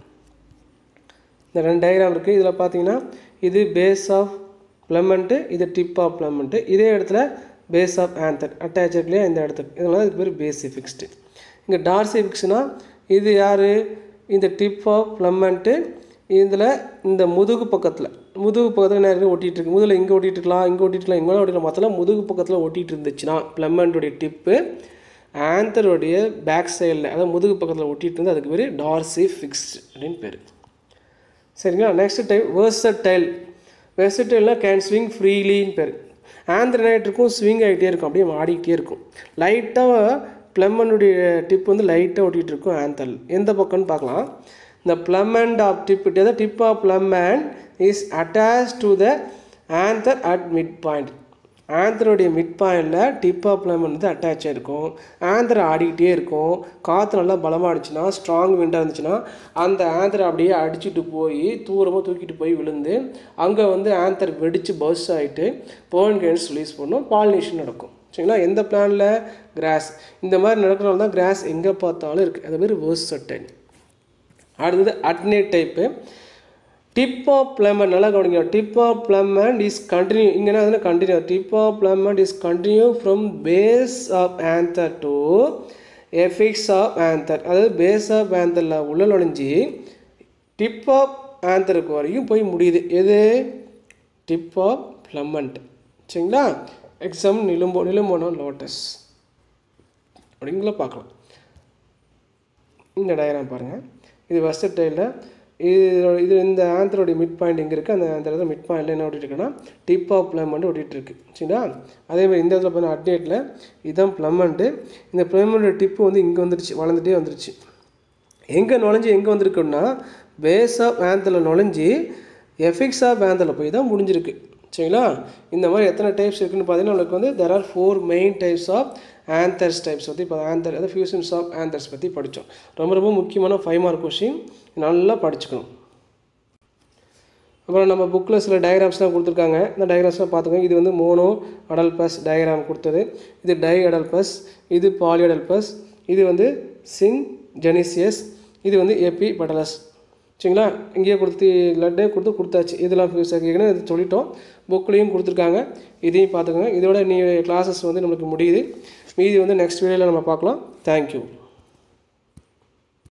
இந்த ரெண்டு டயக்ராம் இருக்குது இதில் பார்த்தீங்கன்னா இது பேஸ் ஆஃப் பிளமெண்ட்டு இது டிப் ஆஃப் பிளமெண்ட்டு இதே இடத்துல பேஸ் ஆஃப் ஆன்தர் அட்டாச் இல்லையா இந்த இடத்துக்கு இதனால இது பேர் பேசி ஃபிக்ஸ்டு இங்கே டார்சி ஃபிக்ஸ்னா இது யார் இந்த டிப் ஆஃப் பிளமெண்ட்டு இதில் இந்த முதுகு பக்கத்தில் முதுகு பக்கத்தில் நிறைய ஒட்டிகிட்டு இருக்கு முதுகில் இங்கே ஒட்டிட்டு இருக்கலாம் இங்கே ஒட்டிட்டு இருக்கலாம் இங்கே ஒட்டிக்கலாம் மற்றலாம் முதுகு பக்கத்தில் ஒட்டிகிட்டு இருந்துச்சுன்னா பிளமெண்ட்டுடைய டிப்பு ஆன்தருடைய பேக் சைடில் அதாவது முதுகு பக்கத்தில் ஒட்டிகிட்டு இருந்து அதுக்கு பேர் டார்சி ஃபிக்ஸ்டு அப்படின்னு பேர் சரிங்களா நெக்ஸ்ட் டைப் வெர்சடைல் வெர்சடைல்னா கேன் ஸ்விங் ஃப்ரீலின்னு பேர் ஆந்திரனைட் இருக்கும் ஸ்விங் ஆகிட்டே இருக்கும் அப்படியே ஆடிக்கிட்டே இருக்கும் லைட்டாக பிளம்மனுடைய டிப் வந்து லைட்டாக ஓட்டிகிட்டு இருக்கும் ஆந்தல் எந்த பக்கம்னு பார்க்கலாம் இந்த filament of tip the tip of filament is attach to the anther at mid point ஆந்தருடைய மிட் பாயிண்டில் டிப் ஆஃப் பிளமண்ட் வந்து அட்டாச் ஆகிருக்கும் ஆந்தரை ஆடிக்கிட்டே இருக்கும் காற்று நல்லா பலமாக அடிச்சுன்னா ஸ்ட்ராங் விண்டாக இருந்துச்சுன்னா அந்த ஆந்தரை அப்படியே அடிச்சுட்டு போய் தூரமாக தூக்கிட்டு போய் விழுந்து அங்கே வந்து ஆந்தர் வெடித்து பஸ் ஆகிட்டு போன் கேன்ஸ் ரிலீஸ் பண்ணும் பாலினேஷன் நடக்கும் சரிங்களா எந்த பிளானில் கிராஸ் இந்த மாதிரி நடக்கிறனால தான் கிராஸ் எங்கே பார்த்தாலும் இருக்குது அது பேர் வேர்சட்டைன் அடுத்தது adnate type tip of filament நல்லா கவனிங்க tip of filament is continue இங்கன்னா அதில் continue tip of filament is continue from base of anther to apex of anther அதாவது பேஸ் ஆஃப் ஆன்தரில் உள்ள நுழைஞ்சி டிப் ஆஃப் ஆன்தருக்கு வரைக்கும் போய் முடியுது எது டிப் ஆஃப் பிளமண்ட் சரிங்களா எக்ஸாம் நிலும்போ நிலும்போனோ லோட்டஸ் அப்படிங்களா பார்க்கலாம் இந்த டயக்ராம் பாருங்கள் இது வெஸ்டர்டைலில் இது இது இந்த ஆந்தரோடைய மிட் பாயிண்ட் எங்கே இருக்குது அந்த அந்த இடத்துல மிட் பாயிண்டில் என்ன ஓட்டிட்டு இருக்குன்னா டிப் ஆஃப் பிளமெண்ட் ஓட்டிகிட்டு இருக்கு சரிங்களா அதேமாதிரி இந்த இடத்துல பார்த்தீங்கன்னா அப்டேட்டில் இதுதான் பிளமெண்ட்டு இந்த பிளமெண்டோட டிப்பு வந்து இங்கே வந்துருச்சு வளர்ந்துட்டே வந்துருச்சு எங்கே நுழைஞ்சி எங்கே வந்திருக்குன்னா பேஸ் ஆஃப் ஆந்தில் நுழைஞ்சி எஃபிக்ஸ் ஆஃப் ஆந்தில் போய் தான் முடிஞ்சிருக்கு சரிங்களா இந்த மாதிரி எத்தனை டைப்ஸ் இருக்குன்னு பார்த்தீங்கன்னா உங்களுக்கு வந்து there are four main types of anthers types பற்றி இப்போ ஆந்தர் அதாவது ஃபியூஷன்ஸ் ஆஃப் ஆந்தர்ஸ் பற்றி படித்தோம் ரொம்ப ரொம்ப முக்கியமான ஃபைவ் மார்க் கொஷின் நல்லா படிச்சுக்கணும் அப்புறம் நம்ம புக்கில் சில டயக்ராம்ஸ்லாம் கொடுத்துருக்காங்க இந்த டயக்ராம்ஸ்லாம் பார்த்துக்கோங்க இது வந்து மோனோ அடல் பஸ் டயக்ராம் கொடுத்தது இது டை அடல் பஸ் இது பாலி அடல் பஸ் இது வந்து சின் ஜெனிசியஸ் இது வந்து ஏபி பட்டலஸ் சரிங்களா இங்கேயே கொடுத்து லட்டே கொடுத்து கொடுத்தாச்சு இதெல்லாம் ஃபியூஸ் ஆக்கிக்கணும் இது சொல்லிட்டோம் புக்லேயும் கொடுத்துருக்காங்க இதையும் பார்த்துக்கோங்க இதோட நீ கிளாஸஸ் வந்து நம்மளுக்கு முடியுது மீதி வந்து நெக்ஸ்ட் வீடியோவில் நம்ம பார்க்கலாம் தேங்க்யூ